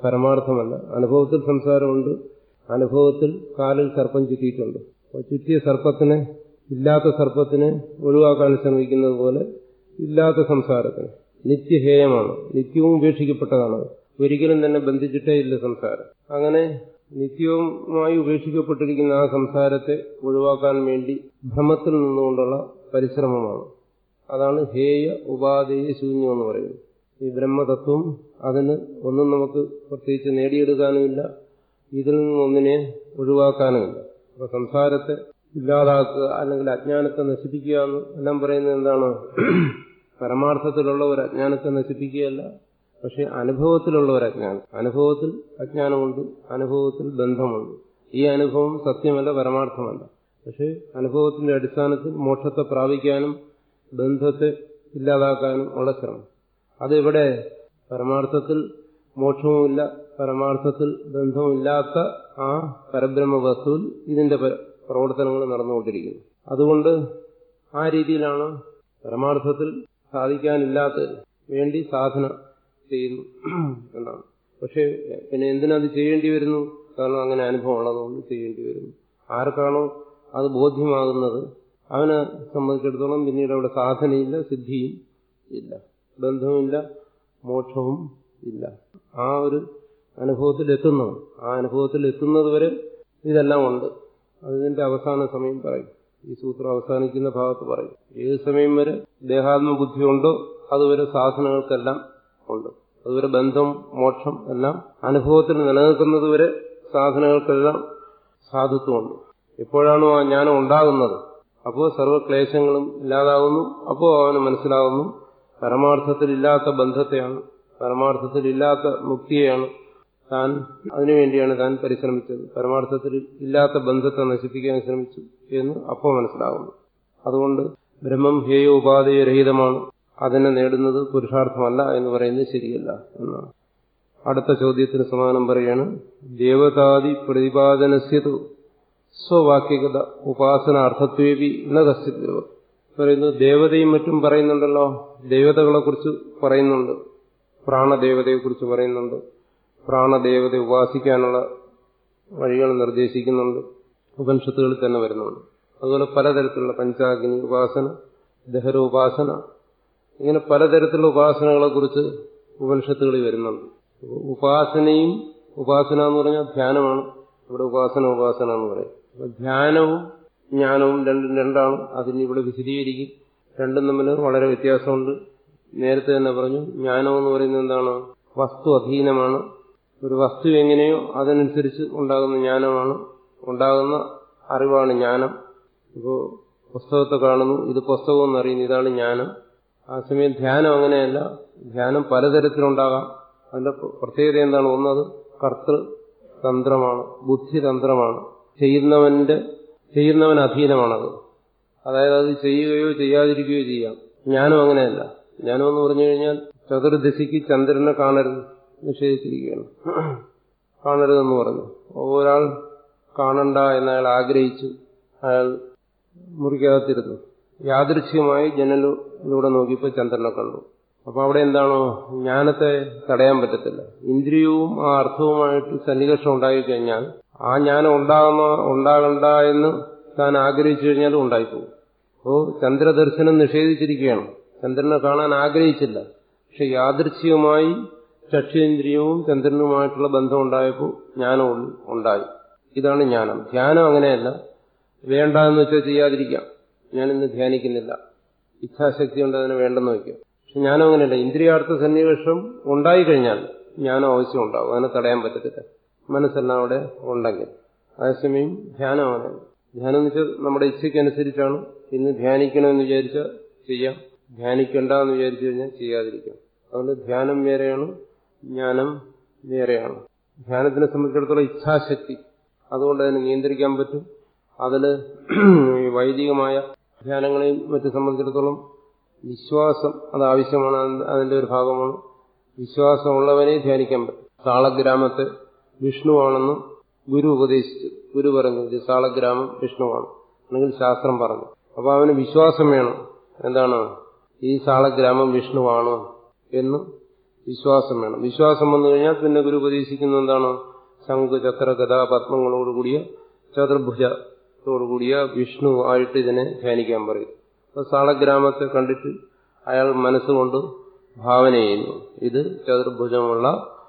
[SPEAKER 2] പരമാർത്ഥമല്ല അനുഭവത്തിൽ സംസാരമുണ്ട് അനുഭവത്തിൽ കാലിൽ സർപ്പം ചുറ്റിയിട്ടുണ്ട് അപ്പോൾ ചുറ്റിയ സർപ്പത്തിനെ ഇല്ലാത്ത സർപ്പത്തിനെ ഒഴിവാക്കാൻ ശ്രമിക്കുന്നത് പോലെ ഇല്ലാത്ത സംസാരത്തിന് നിത്യഹേയമാണ് നിത്യവും ഉപേക്ഷിക്കപ്പെട്ടതാണ് ഒരിക്കലും തന്നെ ബന്ധിച്ചിട്ടേ ഇല്ല സംസാരം അങ്ങനെ നിത്യവുമായി ഉപേക്ഷിക്കപ്പെട്ടിരിക്കുന്ന ആ സംസാരത്തെ ഒഴിവാക്കാൻ വേണ്ടി ഭ്രമത്തിൽ നിന്നുകൊണ്ടുള്ള പരിശ്രമമാണ് അതാണ് ഹേയ ഉപാധേയ ശൂന്യം എന്ന് പറയുന്നത് ഈ ബ്രഹ്മതത്വം അതിന് ഒന്നും നമുക്ക് പ്രത്യേകിച്ച് നേടിയെടുക്കാനുമില്ല ഇതിൽ നിന്നൊന്നിനെ ഒഴിവാക്കാനുമില്ല അപ്പൊ സംസാരത്തെ ഇല്ലാതാക്കുക അല്ലെങ്കിൽ അജ്ഞാനത്തെ നശിപ്പിക്കുക എന്ന് എല്ലാം പറയുന്നത് എന്താണ് പരമാർത്ഥത്തിലുള്ള ഒരു അജ്ഞാനത്തെ നശിപ്പിക്കുകയല്ല പക്ഷെ അനുഭവത്തിലുള്ള ഒരു അജ്ഞാനം അനുഭവത്തിൽ അജ്ഞാനമുണ്ട് അനുഭവത്തിൽ ബന്ധമുണ്ട് ഈ അനുഭവം സത്യമല്ല പരമാർത്ഥമല്ല പക്ഷെ അനുഭവത്തിന്റെ അടിസ്ഥാനത്തിൽ മോക്ഷത്തെ പ്രാപിക്കാനും ബന്ധത്തെ ഇല്ലാതാക്കാനും ഉള്ള ശ്രമം അതിവിടെ പരമാർത്ഥത്തിൽ മോക്ഷവുമില്ല പരമാർത്ഥത്തിൽ ബന്ധവുമില്ലാത്ത ആ പരബ്രഹ്മ വസ്തുവിൽ ഇതിന്റെ പ്രവർത്തനങ്ങൾ നടന്നുകൊണ്ടിരിക്കുന്നു അതുകൊണ്ട് ആ രീതിയിലാണ് പരമാർത്ഥത്തിൽ സാധിക്കാനില്ലാത്ത വേണ്ടി സാധന ചെയ്യുന്നു എന്നാണ് പക്ഷെ പിന്നെ എന്തിനത് ചെയ്യേണ്ടി വരുന്നു കാരണം അങ്ങനെ അനുഭവം ഉള്ളതുകൊണ്ട് ചെയ്യേണ്ടി വരുന്നു ആർക്കാണോ അത് ബോധ്യമാകുന്നത് അവനെ സംബന്ധിച്ചിടത്തോളം പിന്നീട് അവിടെ സാധനയില്ല സിദ്ധിയും ഇല്ല ബന്ധവുമില്ല മോക്ഷവും ഇല്ല ആ ഒരു അനുഭവത്തിൽ എത്തുന്നവൻ ആ അനുഭവത്തിൽ എത്തുന്നത് വരെ ഇതെല്ലാം ഉണ്ട് അതിന്റെ അവസാന സമയം പറയും ഈ സൂത്രം അവസാനിക്കുന്ന ഭാഗത്ത് പറയും ഏത് സമയം വരെ ദേഹാത്മബുദ്ധി ഉണ്ടോ അതുവരെ സാധനങ്ങൾക്കെല്ലാം ഉണ്ട് അതുവരെ ബന്ധം മോക്ഷം എല്ലാം അനുഭവത്തിൽ നിലനിൽക്കുന്നത് വരെ സാധനങ്ങൾക്കെല്ലാം സാധുത്വമുണ്ട് എപ്പോഴാണോ ആ ജ്ഞാനം ഉണ്ടാകുന്നത് അപ്പോൾ സർവ്വക്ലേശങ്ങളും ഇല്ലാതാകുന്നു അപ്പോൾ അവന് മനസ്സിലാകുന്നു പരമാർത്ഥത്തിലില്ലാത്ത ബന്ധത്തെയാണ് പരമാർത്ഥത്തിലില്ലാത്ത മുക്തിയെയാണ് താൻ അതിനുവേണ്ടിയാണ് താൻ പരിശ്രമിച്ചത് പരമാർത്ഥത്തിൽ ഇല്ലാത്ത ബന്ധത്തെ നശിപ്പിക്കാൻ ശ്രമിച്ചു എന്ന് അപ്പോൾ മനസ്സിലാകുന്നു അതുകൊണ്ട് ബ്രഹ്മം ഹേയ ഉപാധിരഹിതമാണ് അതിനെ നേടുന്നത് പുരുഷാർത്ഥമല്ല എന്ന് പറയുന്നത് ശരിയല്ല എന്നാണ് അടുത്ത ചോദ്യത്തിന് സമാനം പറയാണ് ദേവതാദി പ്രതിപാദനസ്യതു സ്വവാക്യകത ഉപാസനാർത്ഥത്വേപി എന്ന കസ്യത്തിൽ പറയുന്നു ദേവതയും മറ്റും പറയുന്നുണ്ടല്ലോ ദേവതകളെ കുറിച്ച് പറയുന്നുണ്ട് പ്രാണദേവതയെ കുറിച്ച് പറയുന്നുണ്ട് പ്രാണദേവത ഉപാസിക്കാനുള്ള വഴികൾ നിർദ്ദേശിക്കുന്നുണ്ട് ഉപനിഷത്തുകളിൽ തന്നെ വരുന്നുണ്ട് അതുപോലെ പലതരത്തിലുള്ള പഞ്ചാഗ്നി ഉപാസന ദഹരോപാസന ഇങ്ങനെ പലതരത്തിലുള്ള ഉപാസനകളെ കുറിച്ച് ഉപനിഷത്തുകളിൽ വരുന്നുണ്ട് ഉപാസനയും ഉപാസന എന്ന് പറഞ്ഞാൽ ധ്യാനമാണ് ഇവിടെ ഉപാസന ഉപാസന എന്ന് പറയും അപ്പൊ ധ്യാനവും ജ്ഞാനവും രണ്ടും രണ്ടാണ് അതിന് ഇവിടെ വിശദീകരിക്കും രണ്ടും തമ്മിൽ വളരെ വ്യത്യാസമുണ്ട് നേരത്തെ തന്നെ പറഞ്ഞു ജ്ഞാനം എന്ന് പറയുന്നത് എന്താണ് വസ്തു അധീനമാണ് ഒരു വസ്തു എങ്ങനെയോ അതനുസരിച്ച് ഉണ്ടാകുന്ന ജ്ഞാനമാണ് ഉണ്ടാകുന്ന അറിവാണ് ജ്ഞാനം ഇപ്പോൾ പുസ്തകത്തെ കാണുന്നു ഇത് പുസ്തകം എന്നറിയുന്നു ഇതാണ് ജ്ഞാനം ആ സമയം ധ്യാനം അങ്ങനെയല്ല ധ്യാനം പലതരത്തിലുണ്ടാകാം അതിന്റെ പ്രത്യേകത എന്താണ് ഒന്നത് കർത്തൃതന്ത്രമാണ് ബുദ്ധിതന്ത്രമാണ് ചെയ്യുന്നവന്റെ ചെയ്യുന്നവൻ അധീനമാണത് അതായത് അത് ചെയ്യുകയോ ചെയ്യാതിരിക്കുകയോ ചെയ്യാം ജ്ഞാനം അങ്ങനെയല്ല ജ്ഞാനം എന്ന് പറഞ്ഞു കഴിഞ്ഞാൽ ചതുർദശിക്ക് ചന്ദ്രനെ കാണരുത് നിഷേധിച്ചിരിക്കുകയാണ് കാണരുതെന്ന് പറഞ്ഞു ഒരാൾ കാണണ്ട എന്നയാൾ ആഗ്രഹിച്ചു അയാൾ മുറിക്കകത്തിരുന്നു യാദൃശ്യമായി ജനലിലൂടെ നോക്കിയപ്പോൾ ചന്ദ്രനെ കണ്ടു അപ്പൊ അവിടെ എന്താണോ ജ്ഞാനത്തെ തടയാൻ പറ്റത്തില്ല ഇന്ദ്രിയവും ആ അർത്ഥവുമായിട്ട് സന്നികർഷം ഉണ്ടായിക്കഴിഞ്ഞാൽ ആ ജ്ഞാനം ഉണ്ടാകുന്ന ഉണ്ടാകണ്ട എന്ന് താൻ ആഗ്രഹിച്ചു കഴിഞ്ഞാൽ ഉണ്ടായിപ്പോകും അപ്പോ ചന്ദ്രദർശനം നിഷേധിച്ചിരിക്കുകയാണ് ചന്ദ്രനെ കാണാൻ ആഗ്രഹിച്ചില്ല പക്ഷെ യാദൃശ്യമായി ചക്ഷേന്ദ്രിയവും ചന്ദ്രനുമായിട്ടുള്ള ബന്ധം ഉണ്ടായപ്പോൾ ജ്ഞാനം ഉണ്ടായി ഇതാണ് ജ്ഞാനം ധ്യാനം അങ്ങനെയല്ല വേണ്ട എന്ന് വെച്ചാൽ ചെയ്യാതിരിക്കാം ഞാനിന്ന് ധ്യാനിക്കുന്നില്ല ഇച്ഛാശക്തി ഉണ്ട് അതിനെ വേണ്ടെന്ന് വയ്ക്കാം പക്ഷെ ജ്ഞാനം അങ്ങനെയല്ല ഇന്ദ്രിയാർത്ഥ സന്നിവേഷം ഉണ്ടായിക്കഴിഞ്ഞാൽ ജ്ഞാനം ആവശ്യം ഉണ്ടാവും അതിനെ തടയാൻ പറ്റത്തില്ല മനസ്സെല്ലാം അവിടെ ഉണ്ടെങ്കിൽ അതേസമയം ധ്യാനം അങ്ങനെ ധ്യാനം എന്ന് വെച്ചാൽ നമ്മുടെ ഇച്ഛയ്ക്കനുസരിച്ചാണ് ഇന്ന് ധ്യാനിക്കണമെന്ന് വിചാരിച്ചാൽ ചെയ്യാം ധ്യാനിക്കണ്ട എന്ന് വിചാരിച്ചു കഴിഞ്ഞാൽ ചെയ്യാതിരിക്കാം അതുകൊണ്ട് ധ്യാനം വേറെയാണ് ജ്ഞാനം വേറെയാണ് ധ്യാനത്തിനെ സംബന്ധിച്ചിടത്തോളം ഇച്ഛാശക്തി അതുകൊണ്ട് അതിനെ നിയന്ത്രിക്കാൻ പറ്റും അതിൽ വൈദികമായ ധ്യാനങ്ങളെയും മറ്റു സംബന്ധിച്ചിടത്തോളം വിശ്വാസം അത് ആവശ്യമാണ് അതിന്റെ ഒരു ഭാഗമാണ് വിശ്വാസമുള്ളവനെ ധ്യാനിക്കാൻ പറ്റും സാളഗ്രാമത്തെ വിഷ്ണുവാണെന്ന് ഗുരു ഉപദേശിച്ചു ഗുരു പറഞ്ഞു ഇത് സാളഗ്രാമം വിഷ്ണുവാണ് അല്ലെങ്കിൽ ശാസ്ത്രം പറഞ്ഞു അപ്പൊ അവന് വിശ്വാസം വേണം എന്താണ് ഈ സാളഗ്രാമം വിഷ്ണുവാണ് എന്ന് വിശ്വാസം വേണം വിശ്വാസം വന്നു കഴിഞ്ഞാൽ പിന്നെ ഗുരു ഉപദേശിക്കുന്ന എന്താണ് ശംഖ് ചക്ര ഗദ പത്മങ്ങളോടുകൂടിയ ചതുർഭുജത്തോടുകൂടിയ വിഷ്ണു ആയിട്ട് ഇതിനെ ധ്യാനിക്കാൻ പറയും അപ്പൊ സാളഗ്രാമത്തെ കണ്ടിട്ട് അയാൾ മനസ്സുകൊണ്ട് ഭാവന ചെയ്യുന്നു ഇത് ചതുർഭുജമുള്ള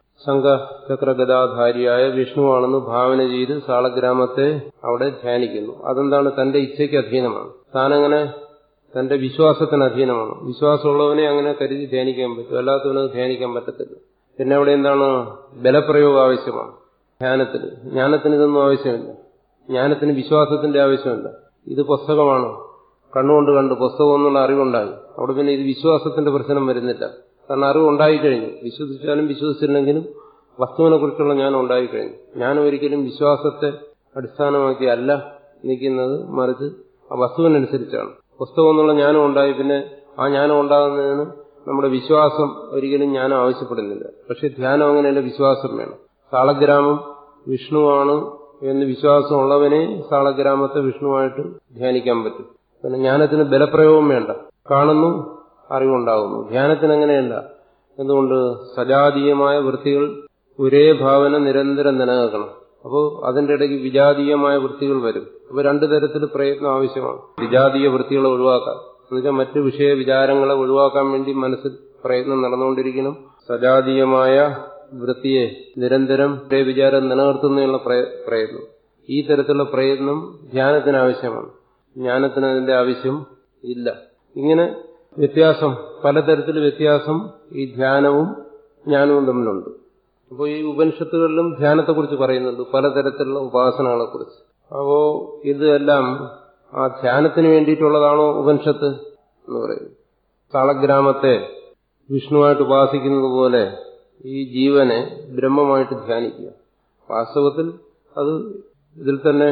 [SPEAKER 2] ശംഖചക്രഗതാധാരിയായ വിഷ്ണുവാണെന്ന് ഭാവന ചെയ്ത് സാളഗ്രാമത്തെ അവിടെ ധ്യാനിക്കുന്നു അതെന്താണ് തന്റെ ഇച്ഛയ്ക്ക് അധീനമാണ് താനങ്ങനെ തന്റെ വിശ്വാസത്തിന് അധീനമാണ് വിശ്വാസമുള്ളവനെ അങ്ങനെ കരുതി ധ്യാനിക്കാൻ പറ്റും അല്ലാത്തവന് ധ്യാനിക്കാൻ പറ്റത്തില്ല പിന്നെ അവിടെ എന്താണ് ബലപ്രയോഗം ആവശ്യമാണ് ധ്യാനത്തിന് ജ്ഞാനത്തിന് ഇതൊന്നും ആവശ്യമില്ല ജ്ഞാനത്തിന് വിശ്വാസത്തിന്റെ ആവശ്യമില്ല ഇത് പുസ്തകമാണ് കണ്ണുകൊണ്ട് കണ്ട് പുസ്തകം എന്നുള്ള അറിവുണ്ടായി അവിടെ പിന്നെ ഇത് വിശ്വാസത്തിന്റെ പ്രശ്നം വരുന്നില്ല കാരണം അറിവ് ഉണ്ടായിക്കഴിഞ്ഞു വിശ്വസിച്ചാലും വിശ്വസിച്ചില്ലെങ്കിലും വസ്തുവിനെ കുറിച്ചുള്ള ജ്ഞാനം ഉണ്ടായിക്കഴിഞ്ഞു ജ്ഞാനം ഒരിക്കലും വിശ്വാസത്തെ അടിസ്ഥാനമാക്കി അല്ല നിൽക്കുന്നത് മറിച്ച് ആ വസ്തുവിനനുസരിച്ചാണ് പുസ്തകം എന്നുള്ള ജ്ഞാനം ഉണ്ടായി പിന്നെ ആ ജ്ഞാനം ഉണ്ടാകുന്നതിന് നമ്മുടെ വിശ്വാസം ഒരിക്കലും ജ്ഞാനം ആവശ്യപ്പെടുന്നില്ല പക്ഷെ ധ്യാനം അങ്ങനെയല്ല വിശ്വാസം വേണം സാളഗ്രാമം വിഷ്ണുവാണ് എന്ന് വിശ്വാസമുള്ളവനെ സാളഗ്രാമത്തെ വിഷ്ണുവായിട്ട് ധ്യാനിക്കാൻ പറ്റും പിന്നെ ജ്ഞാനത്തിന് ബലപ്രയോഗം വേണ്ട കാണുന്നു അറിവുണ്ടാകുന്നു ധ്യാനത്തിന് അങ്ങനെയല്ല എന്തുകൊണ്ട് സജാതീയമായ വൃത്തികൾ ഒരേ ഭാവന നിരന്തരം നിലനിൽക്കണം അപ്പോൾ അതിന്റെ ഇടയ്ക്ക് വിജാതീയമായ വൃത്തികൾ വരും അപ്പോൾ രണ്ടു തരത്തിൽ പ്രയത്നം ആവശ്യമാണ് വിജാതീയ വൃത്തികളെ ഒഴിവാക്കാൻ എന്നുവെച്ചാൽ മറ്റു വിഷയ വിചാരങ്ങളെ ഒഴിവാക്കാൻ വേണ്ടി മനസ്സിൽ പ്രയത്നം നടന്നുകൊണ്ടിരിക്കണം സജാതീയമായ വൃത്തിയെ നിരന്തരം ഒരേ വിചാരം നിലനിർത്തുന്നതിനുള്ള പ്രയത്നം ഈ തരത്തിലുള്ള പ്രയത്നം ധ്യാനത്തിന് ആവശ്യമാണ് ജ്ഞാനത്തിന് അതിന്റെ ആവശ്യം ഇല്ല ഇങ്ങനെ വ്യത്യാസം പലതരത്തിൽ വ്യത്യാസം ഈ ധ്യാനവും ജ്ഞാനവും തമ്മിലുണ്ട് അപ്പോൾ ഈ ഉപനിഷത്തുകളിലും ധ്യാനത്തെക്കുറിച്ച് പറയുന്നുണ്ട് പലതരത്തിലുള്ള ഉപാസനകളെ കുറിച്ച് അപ്പോ ഇതെല്ലാം ആ ധ്യാനത്തിന് വേണ്ടിയിട്ടുള്ളതാണോ ഉപനിഷത്ത് എന്ന് പറയുന്നത് താളഗ്രാമത്തെ വിഷ്ണുവായിട്ട് ഉപാസിക്കുന്നത് പോലെ ഈ ജീവനെ ബ്രഹ്മമായിട്ട് ധ്യാനിക്കുക വാസ്തവത്തിൽ അത് ഇതിൽ തന്നെ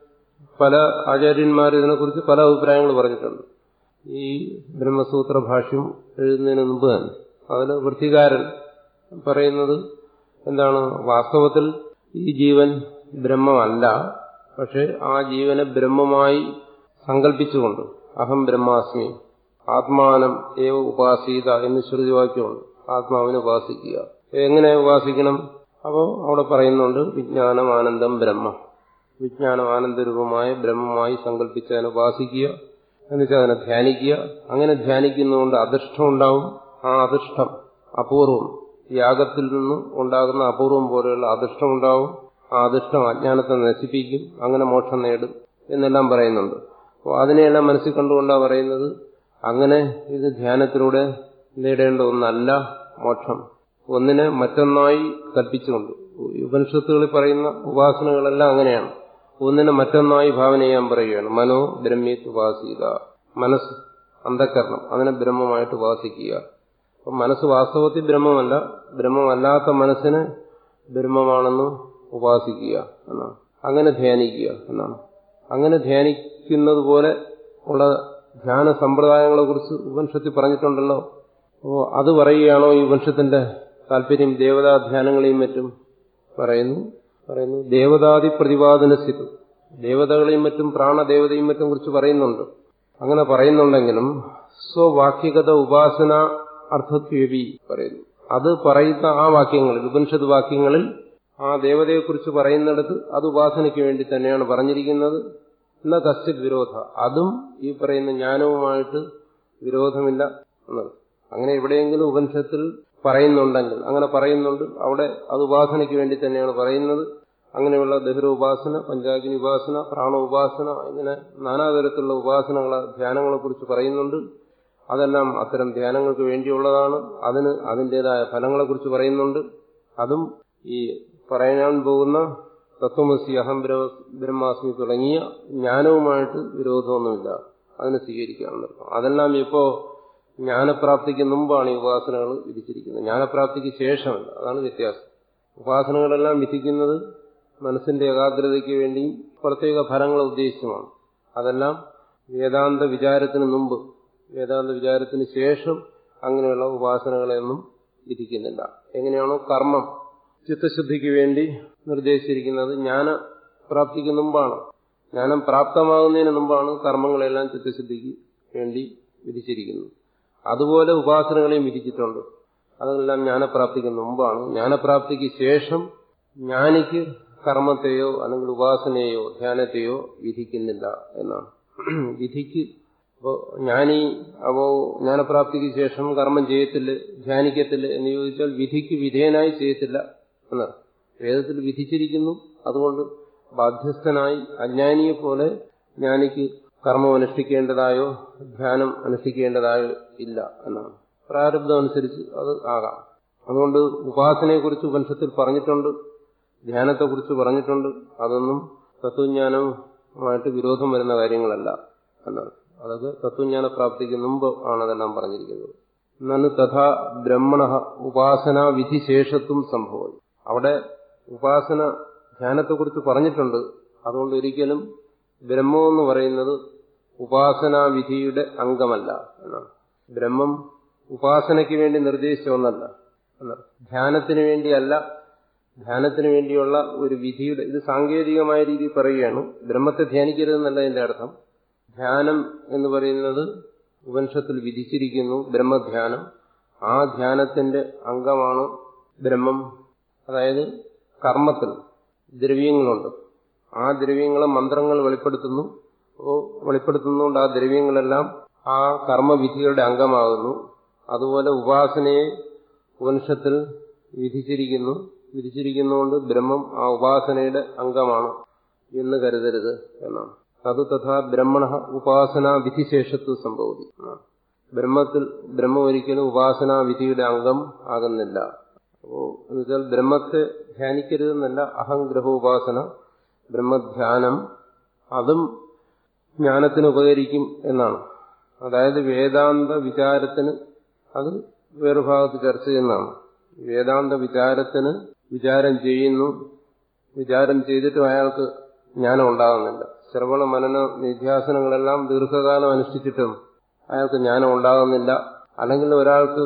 [SPEAKER 2] പല ആചാര്യന്മാർ ഇതിനെക്കുറിച്ച് പല അഭിപ്രായങ്ങൾ പറഞ്ഞിട്ടുണ്ട് ഈ ബ്രഹ്മസൂത്ര ഭാഷ്യം എഴുതുന്നതിന് മുമ്പ് തന്നെ അതിൽ വൃത്തികാരൻ പറയുന്നത് എന്താണ് വാസ്തവത്തിൽ ഈ ജീവൻ ബ്രഹ്മമല്ല പക്ഷെ ആ ജീവനെ ബ്രഹ്മമായി സങ്കല്പിച്ചുകൊണ്ട് അഹം ബ്രഹ്മാസ്മി ആത്മാനം ഏവ ഉപാസീത എന്ന് ശ്രുതിവാക്യമുണ്ട് ആത്മാവിനെ ഉപാസിക്കുക എങ്ങനെ ഉപാസിക്കണം അപ്പോൾ അവിടെ പറയുന്നുണ്ട് വിജ്ഞാനം ആനന്ദം ബ്രഹ്മ വിജ്ഞാനം ആനന്ദരൂപമായ ബ്രഹ്മമായി സങ്കല്പിച്ച് അതിനെ ഉപാസിക്കുക എന്നുവെച്ചാൽ അതിനെ ധ്യാനിക്കുക അങ്ങനെ ധ്യാനിക്കുന്നതുകൊണ്ട് അദൃഷ്ടം ഉണ്ടാവും ആ അദൃഷ്ടം അപൂർവം യാഗത്തിൽ നിന്ന് ഉണ്ടാകുന്ന അപൂർവം പോലെയുള്ള അദൃഷ്ടം ഉണ്ടാവും ആ അദൃഷ്ടം അജ്ഞാനത്തെ നശിപ്പിക്കും അങ്ങനെ മോക്ഷം നേടും എന്നെല്ലാം പറയുന്നുണ്ട് അപ്പോൾ അതിനെയെല്ലാം മനസ്സിൽ കണ്ടുകൊണ്ടാണ് പറയുന്നത് അങ്ങനെ ഇത് ധ്യാനത്തിലൂടെ നേടേണ്ട ഒന്നല്ല മോക്ഷം ഒന്നിനെ മറ്റൊന്നായി കൽപ്പിച്ചുകൊണ്ട് ഉപനിഷത്തുകളിൽ പറയുന്ന ഉപാസനകളെല്ലാം അങ്ങനെയാണ് ഒന്നിനെ മറ്റൊന്നായി ഭാവന ചെയ്യാൻ പറയുകയാണ് മനോ ബ്രഹ്മീത് ഉപാസീത മനസ്സ് അന്ധക്കരണം അതിനെ ബ്രഹ്മമായിട്ട് ഉപാസിക്കുക അപ്പം മനസ്സ് വാസ്തവത്തിൽ ബ്രഹ്മമല്ല ബ്രഹ്മമല്ലാത്ത മനസ്സിനെ ബ്രഹ്മമാണെന്ന് ഉപാസിക്കുക എന്നാണ് അങ്ങനെ ധ്യാനിക്കുക എന്നാണ് അങ്ങനെ ധ്യാനിക്കുന്നത് പോലെ ഉള്ള ധ്യാന സമ്പ്രദായങ്ങളെ കുറിച്ച് ഉപനിഷത്തിൽ പറഞ്ഞിട്ടുണ്ടല്ലോ അപ്പോൾ അത് പറയുകയാണോ ഈ ഉപനിഷത്തിന്റെ താല്പര്യം ദേവതാധ്യാനങ്ങളെയും മറ്റും പറയുന്നു പറയുന്നു ദേവതാദി പ്രതിപാദനസ്ഥിതി ദേവതകളെയും മറ്റും പ്രാണദേവതയും മറ്റും കുറിച്ച് പറയുന്നുണ്ട് അങ്ങനെ പറയുന്നുണ്ടെങ്കിലും സ്വവാക്യഗത ഉപാസന അർത്ഥത്വേപി പറയുന്നു അത് പറയുന്ന ആ വാക്യങ്ങളിൽ ഉപനിഷത്ത് വാക്യങ്ങളിൽ ആ ദേവതയെക്കുറിച്ച് പറയുന്നിടത്ത് അത് ഉപാസനയ്ക്ക് വേണ്ടി തന്നെയാണ് പറഞ്ഞിരിക്കുന്നത് എന്ന കശ്ചിത് വിരോധ അതും ഈ പറയുന്ന ജ്ഞാനവുമായിട്ട് വിരോധമില്ല എന്നത് അങ്ങനെ എവിടെയെങ്കിലും ഉപനിഷത്തിൽ പറയുന്നുണ്ടെങ്കിൽ അങ്ങനെ പറയുന്നുണ്ട് അവിടെ അത് ഉപാസനയ്ക്ക് വേണ്ടി തന്നെയാണ് പറയുന്നത് അങ്ങനെയുള്ള ദഹര ഉപാസന പഞ്ചാഗ്നി ഉപാസന പ്രാണ ഉപാസന ഇങ്ങനെ നാനാതരത്തിലുള്ള ഉപാസനകളെ ധ്യാനങ്ങളെ കുറിച്ച് പറയുന്നുണ്ട് അതെല്ലാം അത്തരം ധ്യാനങ്ങൾക്ക് വേണ്ടിയുള്ളതാണ് അതിന് അതിൻ്റെതായ ഫലങ്ങളെ കുറിച്ച് പറയുന്നുണ്ട് അതും ഈ പറയാൻ പോകുന്ന തത്വമസി അഹം ബ്രഹ്മാസ്മി തുടങ്ങിയ ജ്ഞാനവുമായിട്ട് വിരോധമൊന്നുമില്ല അതിനെ സ്വീകരിക്കാമെന്നർത്ഥം അതെല്ലാം ഇപ്പോ ജ്ഞാനപ്രാപ്തിക്ക് മുമ്പാണ് ഈ ഉപാസനകൾ വിധിച്ചിരിക്കുന്നത് ജ്ഞാനപ്രാപ്തിക്ക് ശേഷമല്ല അതാണ് വ്യത്യാസം ഉപാസനകളെല്ലാം വിധിക്കുന്നത് മനസ്സിന്റെ ഏകാഗ്രതയ്ക്ക് വേണ്ടിയും പ്രത്യേക ഫലങ്ങളെ ഉദ്ദേശിച്ചുമാണ് അതെല്ലാം വേദാന്ത വിചാരത്തിന് മുമ്പ് വേദാന്ത വിചാരത്തിന് ശേഷം അങ്ങനെയുള്ള ഉപാസനകളെയൊന്നും വിധിക്കുന്നില്ല എങ്ങനെയാണോ കർമ്മം ചിത്തശുദ്ധിക്ക് വേണ്ടി നിർദ്ദേശിച്ചിരിക്കുന്നത് ജ്ഞാനപ്രാപ്തിക്ക് മുമ്പാണ് ജ്ഞാനം പ്രാപ്തമാകുന്നതിന് മുമ്പാണ് കർമ്മങ്ങളെല്ലാം ചിത്തശുദ്ധിക്ക് വേണ്ടി വിധിച്ചിരിക്കുന്നത് അതുപോലെ ഉപാസനകളെയും വിധിച്ചിട്ടുണ്ട് അതെല്ലാം ജ്ഞാനപ്രാപ്തിക്ക് മുമ്പാണ് ജ്ഞാനപ്രാപ്തിക്ക് ശേഷം ജ്ഞാനിക്ക് കർമ്മത്തെയോ അല്ലെങ്കിൽ ഉപാസനയെയോ ധ്യാനത്തെയോ വിധിക്കുന്നില്ല എന്നാണ് വിധിക്ക് അപ്പോ ജ്ഞാനി അപ്പോ ജ്ഞാനപ്രാപ്തിക്ക് ശേഷം കർമ്മം ചെയ്യത്തില്ല ധ്യാനിക്കത്തില്ല എന്ന് ചോദിച്ചാൽ വിധിക്ക് വിധേയനായി ചെയ്യത്തില്ല എന്നാണ് വേദത്തിൽ വിധിച്ചിരിക്കുന്നു അതുകൊണ്ട് ബാധ്യസ്ഥനായി അജ്ഞാനിയെ പോലെ ജ്ഞാനിക്ക് കർമ്മം അനുഷ്ഠിക്കേണ്ടതായോ ധ്യാനം അനുഷ്ഠിക്കേണ്ടതായോ ഇല്ല എന്നാണ് പ്രാരബ്ധം അനുസരിച്ച് അത് ആകാം അതുകൊണ്ട് ഉപാസനയെക്കുറിച്ച് ഉപനിഷത്തിൽ പറഞ്ഞിട്ടുണ്ട് ധ്യാനത്തെക്കുറിച്ച് പറഞ്ഞിട്ടുണ്ട് അതൊന്നും തത്വജ്ഞാനവുമായിട്ട് വിരോധം വരുന്ന കാര്യങ്ങളല്ല എന്നാണ് അതൊക്കെ തത്വജ്ഞാന പ്രാപ്തിക്ക് മുമ്പ് ആണ് അതെല്ലാം പറഞ്ഞിരിക്കുന്നത് എന്നാണ് തഥാ ബ്രഹ്മണ ഉപാസന വിധിശേഷത്വം സംഭവം അവിടെ ഉപാസന ധ്യാനത്തെക്കുറിച്ച് പറഞ്ഞിട്ടുണ്ട് അതുകൊണ്ട് ഒരിക്കലും ബ്രഹ്മം എന്ന് പറയുന്നത് ഉപാസനാ വിധിയുടെ അംഗമല്ല എന്നാണ് ബ്രഹ്മം ഉപാസനയ്ക്ക് വേണ്ടി നിർദ്ദേശിച്ച ഒന്നല്ല എന്നാണ് ധ്യാനത്തിന് വേണ്ടിയല്ല ധ്യാനത്തിന് വേണ്ടിയുള്ള ഒരു വിധിയുടെ ഇത് സാങ്കേതികമായ രീതിയിൽ പറയുകയാണ് ബ്രഹ്മത്തെ ധ്യാനിക്കരുതെന്നല്ല എന്റെ അർത്ഥം ധ്യാനം എന്ന് പറയുന്നത് ഉപനിഷത്തിൽ വിധിച്ചിരിക്കുന്നു ബ്രഹ്മധ്യാനം ആ ധ്യാനത്തിന്റെ അംഗമാണ് ബ്രഹ്മം അതായത് കർമ്മത്തിൽ ദ്രവ്യങ്ങളുണ്ട് ആ ദ്രവ്യങ്ങളെ മന്ത്രങ്ങൾ വെളിപ്പെടുത്തുന്നു അപ്പോൾ വെളിപ്പെടുത്തുന്നതുകൊണ്ട് ആ ദ്രവ്യങ്ങളെല്ലാം ആ കർമ്മവിധികളുടെ അംഗമാകുന്നു അതുപോലെ ഉപാസനയെ ഉപനിഷത്തിൽ വിധിച്ചിരിക്കുന്നു വിധിച്ചിരിക്കുന്നതുകൊണ്ട് ബ്രഹ്മം ആ ഉപാസനയുടെ അംഗമാണ് എന്ന് കരുതരുത് എന്നാണ് അത് തഥാ ബ്രഹ്മണ ഉപാസന വിധിശേഷത്വ സംഭവതി ബ്രഹ്മത്തിൽ ബ്രഹ്മം ഒരിക്കലും ഉപാസനാ വിധിയുടെ അംഗം ആകുന്നില്ല അപ്പോ എന്നുവെച്ചാൽ ബ്രഹ്മത്തെ ധ്യാനിക്കരുതെന്നല്ല അഹംഗ്രഹോപാസന ബ്രഹ്മധ്യാനം അതും ജ്ഞാനത്തിന് ഉപകരിക്കും എന്നാണ് അതായത് വേദാന്ത വിചാരത്തിന് അത് വേറെ ഭാഗത്ത് ചർച്ച ചെയ്യുന്നതാണ് വേദാന്ത വിചാരത്തിന് വിചാരം ചെയ്യുന്നു വിചാരം ചെയ്തിട്ടും അയാൾക്ക് ജ്ഞാനം ഉണ്ടാകുന്നില്ല ശ്രവണ മനന നിധ്യാസനങ്ങളെല്ലാം ദീർഘകാലം അനുഷ്ഠിച്ചിട്ടും അയാൾക്ക് ജ്ഞാനം ഉണ്ടാകുന്നില്ല അല്ലെങ്കിൽ ഒരാൾക്ക്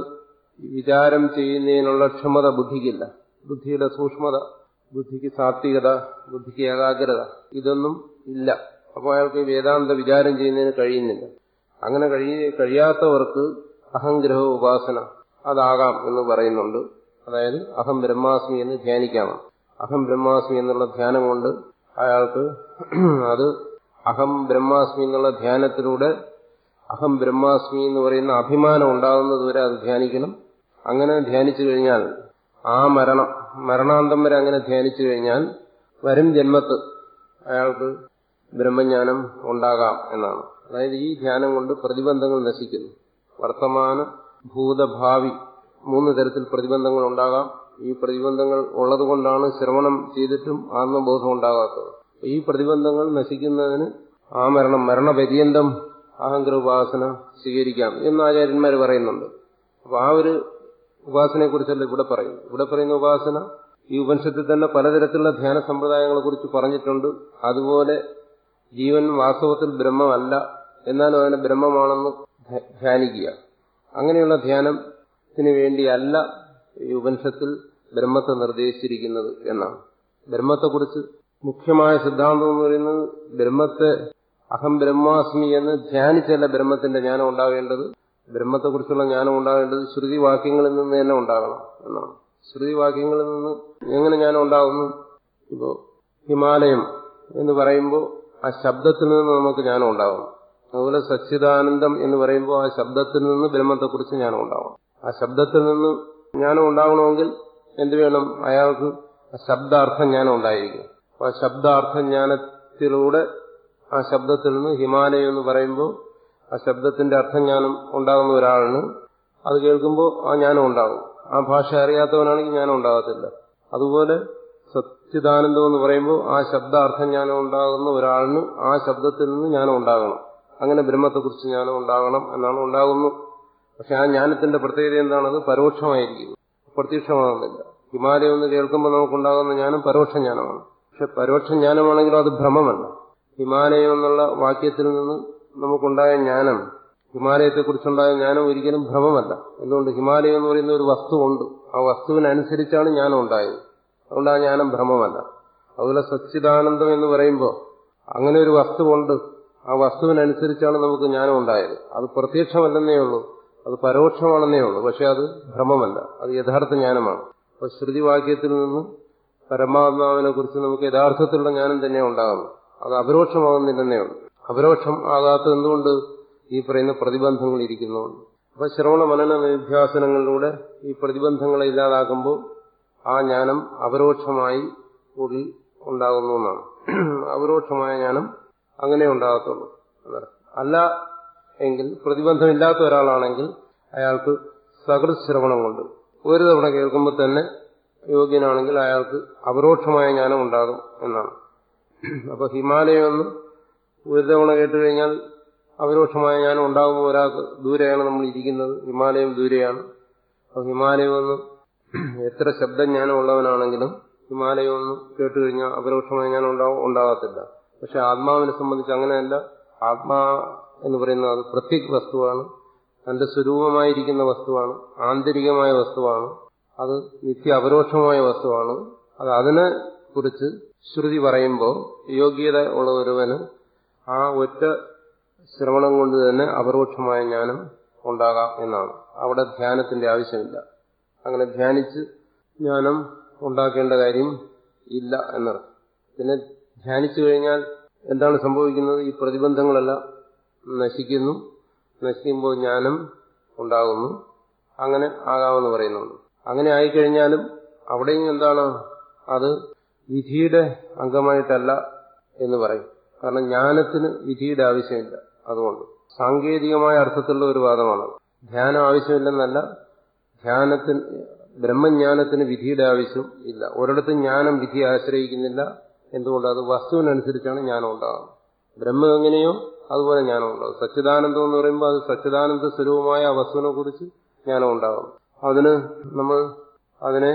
[SPEAKER 2] വിചാരം ചെയ്യുന്നതിനുള്ള ക്ഷമത ബുദ്ധിക്കില്ല ബുദ്ധിയുടെ സൂക്ഷ്മത ബുദ്ധിക്ക് സാത്വികത ബുദ്ധിക്ക് ഏകാഗ്രത ഇതൊന്നും ഇല്ല അപ്പോൾ അയാൾക്ക് വേദാന്ത വിചാരം ചെയ്യുന്നതിന് കഴിയുന്നില്ല അങ്ങനെ കഴിയ കഴിയാത്തവർക്ക് അഹംഗ്രഹ ഉപാസന അതാകാം എന്ന് പറയുന്നുണ്ട് അതായത് അഹം ബ്രഹ്മാസ്മി എന്ന് ധ്യാനിക്കാം അഹം ബ്രഹ്മാസ്മി എന്നുള്ള ധ്യാനം കൊണ്ട് അയാൾക്ക് അത് അഹം ബ്രഹ്മാസ്മി എന്നുള്ള ധ്യാനത്തിലൂടെ അഹം ബ്രഹ്മാസ്മി എന്ന് പറയുന്ന അഭിമാനം ഉണ്ടാകുന്നതുവരെ അത് ധ്യാനിക്കണം അങ്ങനെ ധ്യാനിച്ചു കഴിഞ്ഞാൽ ആ മരണം മരണാന്തം വരെ അങ്ങനെ ധ്യാനിച്ചു കഴിഞ്ഞാൽ വരും ജന്മത്ത് അയാൾക്ക് ബ്രഹ്മജ്ഞാനം ഉണ്ടാകാം എന്നാണ് അതായത് ഈ ധ്യാനം കൊണ്ട് പ്രതിബന്ധങ്ങൾ നശിക്കുന്നു വർത്തമാന ഭൂതഭാവി മൂന്ന് തരത്തിൽ പ്രതിബന്ധങ്ങൾ ഉണ്ടാകാം ഈ പ്രതിബന്ധങ്ങൾ ഉള്ളതുകൊണ്ടാണ് ശ്രവണം ചെയ്തിട്ടും ആത്മബോധം ഉണ്ടാകാത്തത് ഈ പ്രതിബന്ധങ്ങൾ നശിക്കുന്നതിന് ആ മരണം മരണപര്യന്തം അഹങ്ക ഉപാസന സ്വീകരിക്കാം എന്ന് ആചാര്യന്മാർ പറയുന്നുണ്ട് അപ്പൊ ആ ഒരു ഉപാസനയെക്കുറിച്ചല്ല ഇവിടെ പറയുന്നു ഇവിടെ പറയുന്ന ഉപാസന ഈ ഉപനിഷത്തിൽ തന്നെ പലതരത്തിലുള്ള ധ്യാന സമ്പ്രദായങ്ങളെ കുറിച്ച് പറഞ്ഞിട്ടുണ്ട് അതുപോലെ ജീവൻ വാസ്തവത്തിൽ ബ്രഹ്മമല്ല എന്നാലും അതിനെ ബ്രഹ്മമാണെന്ന് ധ്യാനിക്കുക അങ്ങനെയുള്ള ധ്യാനത്തിന് വേണ്ടിയല്ല ഈ ഉപനിഷത്തിൽ ബ്രഹ്മത്തെ നിർദ്ദേശിച്ചിരിക്കുന്നത് എന്നാണ് ബ്രഹ്മത്തെക്കുറിച്ച് മുഖ്യമായ സിദ്ധാന്തം എന്ന് പറയുന്നത് ബ്രഹ്മത്തെ അഹം ബ്രഹ്മാസ്മി എന്ന് ധ്യാനിച്ചല്ല ബ്രഹ്മത്തിന്റെ ജ്ഞാനം ഉണ്ടാവേണ്ടത് ബ്രഹ്മത്തെക്കുറിച്ചുള്ള ജ്ഞാനം ഉണ്ടാവേണ്ടത് ശ്രുതി വാക്യങ്ങളിൽ നിന്ന് തന്നെ ഉണ്ടാകണം എന്നാണ് ശ്രുതി വാക്യങ്ങളിൽ നിന്ന് എങ്ങനെ ജ്ഞാനം ഉണ്ടാകുന്നു ഇപ്പോ ഹിമാലയം എന്ന് പറയുമ്പോൾ ആ ശബ്ദത്തിൽ നിന്ന് നമുക്ക് ജ്ഞാനം ഉണ്ടാകും അതുപോലെ സച്ചിദാനന്ദം എന്ന് പറയുമ്പോൾ ആ ശബ്ദത്തിൽ നിന്ന് ബ്രഹ്മത്തെക്കുറിച്ച് ജ്ഞാനം ഉണ്ടാകും ആ ശബ്ദത്തിൽ നിന്ന് ജ്ഞാനം ഉണ്ടാകണമെങ്കിൽ എന്ത് വേണം അയാൾക്ക് ശബ്ദാർത്ഥ ജ്ഞാനം ഉണ്ടായിരിക്കും അപ്പൊ ആ ശബ്ദാർത്ഥ ജ്ഞാനത്തിലൂടെ ആ ശബ്ദത്തിൽ നിന്ന് ഹിമാലയം എന്ന് പറയുമ്പോൾ ആ ശബ്ദത്തിന്റെ അർത്ഥജ്ഞാനം ഉണ്ടാകുന്ന ഒരാളിന് അത് കേൾക്കുമ്പോൾ ആ ജ്ഞാനം ഉണ്ടാകും ആ ഭാഷ അറിയാത്തവനാണെങ്കിൽ ജ്ഞാനം ഉണ്ടാകത്തില്ല അതുപോലെ സച്ചിദാനന്ദം എന്ന് പറയുമ്പോൾ ആ ശബ്ദാർത്ഥജ്ഞാനം ഉണ്ടാകുന്ന ഒരാളിന് ആ ശബ്ദത്തിൽ നിന്ന് ജ്ഞാനം ഉണ്ടാകണം അങ്ങനെ ബ്രഹ്മത്തെക്കുറിച്ച് ജ്ഞാനം ഉണ്ടാകണം എന്നാണ് ഉണ്ടാകുന്നു പക്ഷെ ആ ജ്ഞാനത്തിന്റെ പ്രത്യേകത എന്താണത് പരോക്ഷമായിരിക്കുന്നു പ്രത്യക്ഷമാകുന്നില്ല ഹിമാലയം എന്ന് കേൾക്കുമ്പോൾ നമുക്കുണ്ടാകുന്ന ജ്ഞാനം പരോക്ഷ ജ്ഞാനമാണ് പക്ഷെ പരോക്ഷ ജ്ഞാനമാണെങ്കിലും അത് ഭ്രമമല്ല ഹിമാലയം എന്നുള്ള വാക്യത്തിൽ നിന്ന് നമുക്കുണ്ടായ ജ്ഞാനം ഹിമാലയത്തെക്കുറിച്ചുണ്ടായ ജ്ഞാനം ഒരിക്കലും ഭ്രമമല്ല എന്തുകൊണ്ട് ഹിമാലയം എന്ന് പറയുന്ന ഒരു വസ്തുവുണ്ട് ആ വസ്തുവിനനുസരിച്ചാണ് ജ്ഞാനം ഉണ്ടായത് അതുകൊണ്ട് ആ ജ്ഞാനം ഭ്രമമല്ല അതുപോലെ സച്ചിദാനന്ദം എന്ന് പറയുമ്പോൾ അങ്ങനെ ഒരു വസ്തുവുണ്ട് ആ വസ്തുവിനനുസരിച്ചാണ് നമുക്ക് ജ്ഞാനം ഉണ്ടായത് അത് പ്രത്യക്ഷമല്ലെന്നേ ഉള്ളൂ അത് പരോക്ഷമാണെന്നേ ഉള്ളൂ പക്ഷെ അത് ഭ്രമമല്ല അത് യഥാർത്ഥ ജ്ഞാനമാണ് അപ്പൊ ശ്രുതിവാക്യത്തിൽ നിന്ന് പരമാത്മാവിനെ കുറിച്ച് നമുക്ക് യഥാർത്ഥത്തിലുള്ള ജ്ഞാനം തന്നെ ഉണ്ടാകുന്നു അത് അപരോക്ഷമാകുന്നില്ലെന്നേ ഉള്ളൂ അപരോക്ഷം ആകാത്ത എന്തുകൊണ്ട് ഈ പറയുന്ന പ്രതിബന്ധങ്ങൾ ഇരിക്കുന്നുണ്ട് അപ്പൊ ശ്രവണ മനന നിധ്യാസനങ്ങളിലൂടെ ഈ പ്രതിബന്ധങ്ങളെ ഇല്ലാതാക്കുമ്പോൾ ആ ജ്ഞാനം അപരോക്ഷമായി ഉള്ളിൽ ഉണ്ടാകുന്നു എന്നാണ് അപരോക്ഷമായ ജ്ഞാനം അങ്ങനെ ഉണ്ടാകത്തുള്ളൂ അല്ല എങ്കിൽ പ്രതിബന്ധമില്ലാത്ത ഒരാളാണെങ്കിൽ അയാൾക്ക് സകൃത് ശ്രവണം കൊണ്ട് ഒരു തവണ കേൾക്കുമ്പോൾ തന്നെ യോഗ്യനാണെങ്കിൽ അയാൾക്ക് അപരോക്ഷമായ ജ്ഞാനം ഉണ്ടാകും എന്നാണ് അപ്പൊ ഹിമാലയം ഒന്ന് ഒരു തവണ കേട്ട് കഴിഞ്ഞാൽ അപരോക്ഷമായ ജ്ഞാനം ഉണ്ടാകുമ്പോൾ ഒരാൾക്ക് ദൂരെയാണ് നമ്മൾ ഇരിക്കുന്നത് ഹിമാലയം ദൂരെയാണ് അപ്പൊ ഹിമാലയം ഒന്ന് എത്ര ശബ്ദജ്ഞാനം ഉള്ളവനാണെങ്കിലും ഹിമാലയം ഒന്ന് കേട്ട് കഴിഞ്ഞാൽ അപരോക്ഷമായ ജ്ഞാനം ഉണ്ടാവും ഉണ്ടാകത്തില്ല പക്ഷെ ആത്മാവിനെ സംബന്ധിച്ച് അങ്ങനെയല്ല ആത്മാ എന്ന് പറയുന്നത് അത് പ്രത്യേക വസ്തുവാണ് തന്റെ സ്വരൂപമായിരിക്കുന്ന വസ്തുവാണ് ആന്തരികമായ വസ്തുവാണ് അത് നിത്യ അപരോക്ഷമായ വസ്തുവാണ് അത് അതിനെ കുറിച്ച് ശ്രുതി പറയുമ്പോൾ യോഗ്യത ഉള്ള ഒരുവന് ആ ഒറ്റ ശ്രവണം കൊണ്ട് തന്നെ അപരോക്ഷമായ ജ്ഞാനം ഉണ്ടാകാം എന്നാണ് അവിടെ ധ്യാനത്തിന്റെ ആവശ്യമില്ല അങ്ങനെ ധ്യാനിച്ച് ജ്ഞാനം ഉണ്ടാക്കേണ്ട കാര്യം ഇല്ല എന്നർത്ഥം പിന്നെ ധ്യാനിച്ചു കഴിഞ്ഞാൽ എന്താണ് സംഭവിക്കുന്നത് ഈ പ്രതിബന്ധങ്ങളെല്ലാം നശിക്കുന്നു നശിക്കുമ്പോൾ ജ്ഞാനം ഉണ്ടാകുന്നു അങ്ങനെ ആകാമെന്ന് പറയുന്നുണ്ട് അങ്ങനെ ആയിക്കഴിഞ്ഞാലും അവിടെയും എന്താണ് അത് വിധിയുടെ അംഗമായിട്ടല്ല എന്ന് പറയും കാരണം ജ്ഞാനത്തിന് വിധിയുടെ ആവശ്യമില്ല അതുകൊണ്ട് സാങ്കേതികമായ അർത്ഥത്തിലുള്ള ഒരു വാദമാണ് ധ്യാനം ആവശ്യമില്ലെന്നല്ല ധ്യാനത്തിന് ബ്രഹ്മജ്ഞാനത്തിന് വിധിയുടെ ആവശ്യം ഇല്ല ഒരിടത്തും ജ്ഞാനം വിധിയെ ആശ്രയിക്കുന്നില്ല എന്തുകൊണ്ട് അത് വസ്തുവിനനുസരിച്ചാണ് ജ്ഞാനം ഉണ്ടാകുന്നത് ബ്രഹ്മം എങ്ങനെയോ അതുപോലെ ജ്ഞാനം ഉണ്ടാകും സച്ചിദാനന്ദം എന്ന് പറയുമ്പോൾ അത് സച്ചിദാനന്ദ സ്വരൂപമായ ആ വസ്തുവിനെ കുറിച്ച് ജ്ഞാനം ഉണ്ടാകും അതിന് നമ്മൾ അതിനെ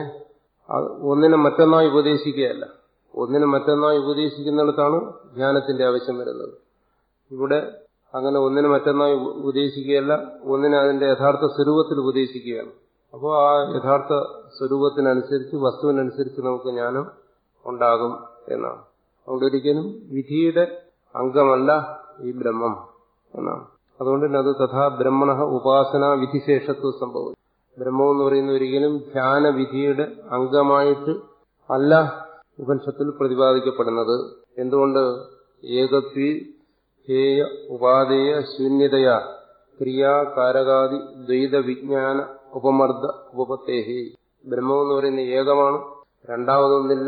[SPEAKER 2] ഒന്നിനെ മറ്റൊന്നായി ഉപദേശിക്കുകയല്ല ഒന്നിനെ മറ്റൊന്നായി ഉപദേശിക്കുന്നിടത്താണ് ധ്യാനത്തിന്റെ ആവശ്യം വരുന്നത് ഇവിടെ അങ്ങനെ ഒന്നിനെ മറ്റൊന്നായി ഉപദേശിക്കുകയല്ല ഒന്നിനെ അതിന്റെ യഥാർത്ഥ സ്വരൂപത്തിൽ ഉപദേശിക്കുകയാണ് അപ്പോൾ ആ യഥാർത്ഥ സ്വരൂപത്തിനനുസരിച്ച് വസ്തുവിനനുസരിച്ച് നമുക്ക് ജ്ഞാനം ഉണ്ടാകും എന്നാണ് അതുകൊണ്ട് ഒരിക്കലും വിധിയുടെ അംഗമല്ല ഈ ബ്രഹ്മം എന്നാണ് അതുകൊണ്ട് തന്നെ അത് തഥാ ബ്രഹ്മണ ഉപാസന വിധിശേഷത്വ സംഭവം ബ്രഹ്മം എന്ന് പറയുന്ന ഒരിക്കലും ധ്യാന വിധിയുടെ അംഗമായിട്ട് അല്ല ഉപനിഷത്തിൽ പ്രതിപാദിക്കപ്പെടുന്നത് എന്തുകൊണ്ട് ഏകത്വി ഹേയ ഉപാദേയ ശൂന്യതയ ക്രിയാകാരകാദി ദ്വൈത വിജ്ഞാന ഉപമർദ്ദ ഉപപത്തേഹി ബ്രഹ്മം എന്ന് പറയുന്ന ഏകമാണ് രണ്ടാമതൊന്നില്ല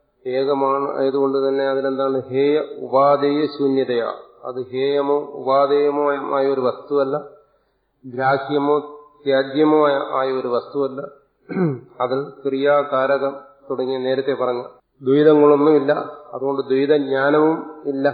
[SPEAKER 2] ഏകമാണ് ആയതുകൊണ്ട് തന്നെ അതിലെന്താണ് ഹേയ ഉപാദേയ ശൂന്യതയാ അത് ഹേയമോ ഉപാദേയമോ ആയ ഒരു വസ്തുവല്ല ഗ്രാഹ്യമോ ത്യാജ്യമോ ആയ ഒരു വസ്തുവല്ല അതിൽ ക്രിയാകാരകം തുടങ്ങിയ നേരത്തെ പറഞ്ഞ ദ്വൈതങ്ങളൊന്നുമില്ല അതുകൊണ്ട് ദ്വൈതജ്ഞാനവും ഇല്ല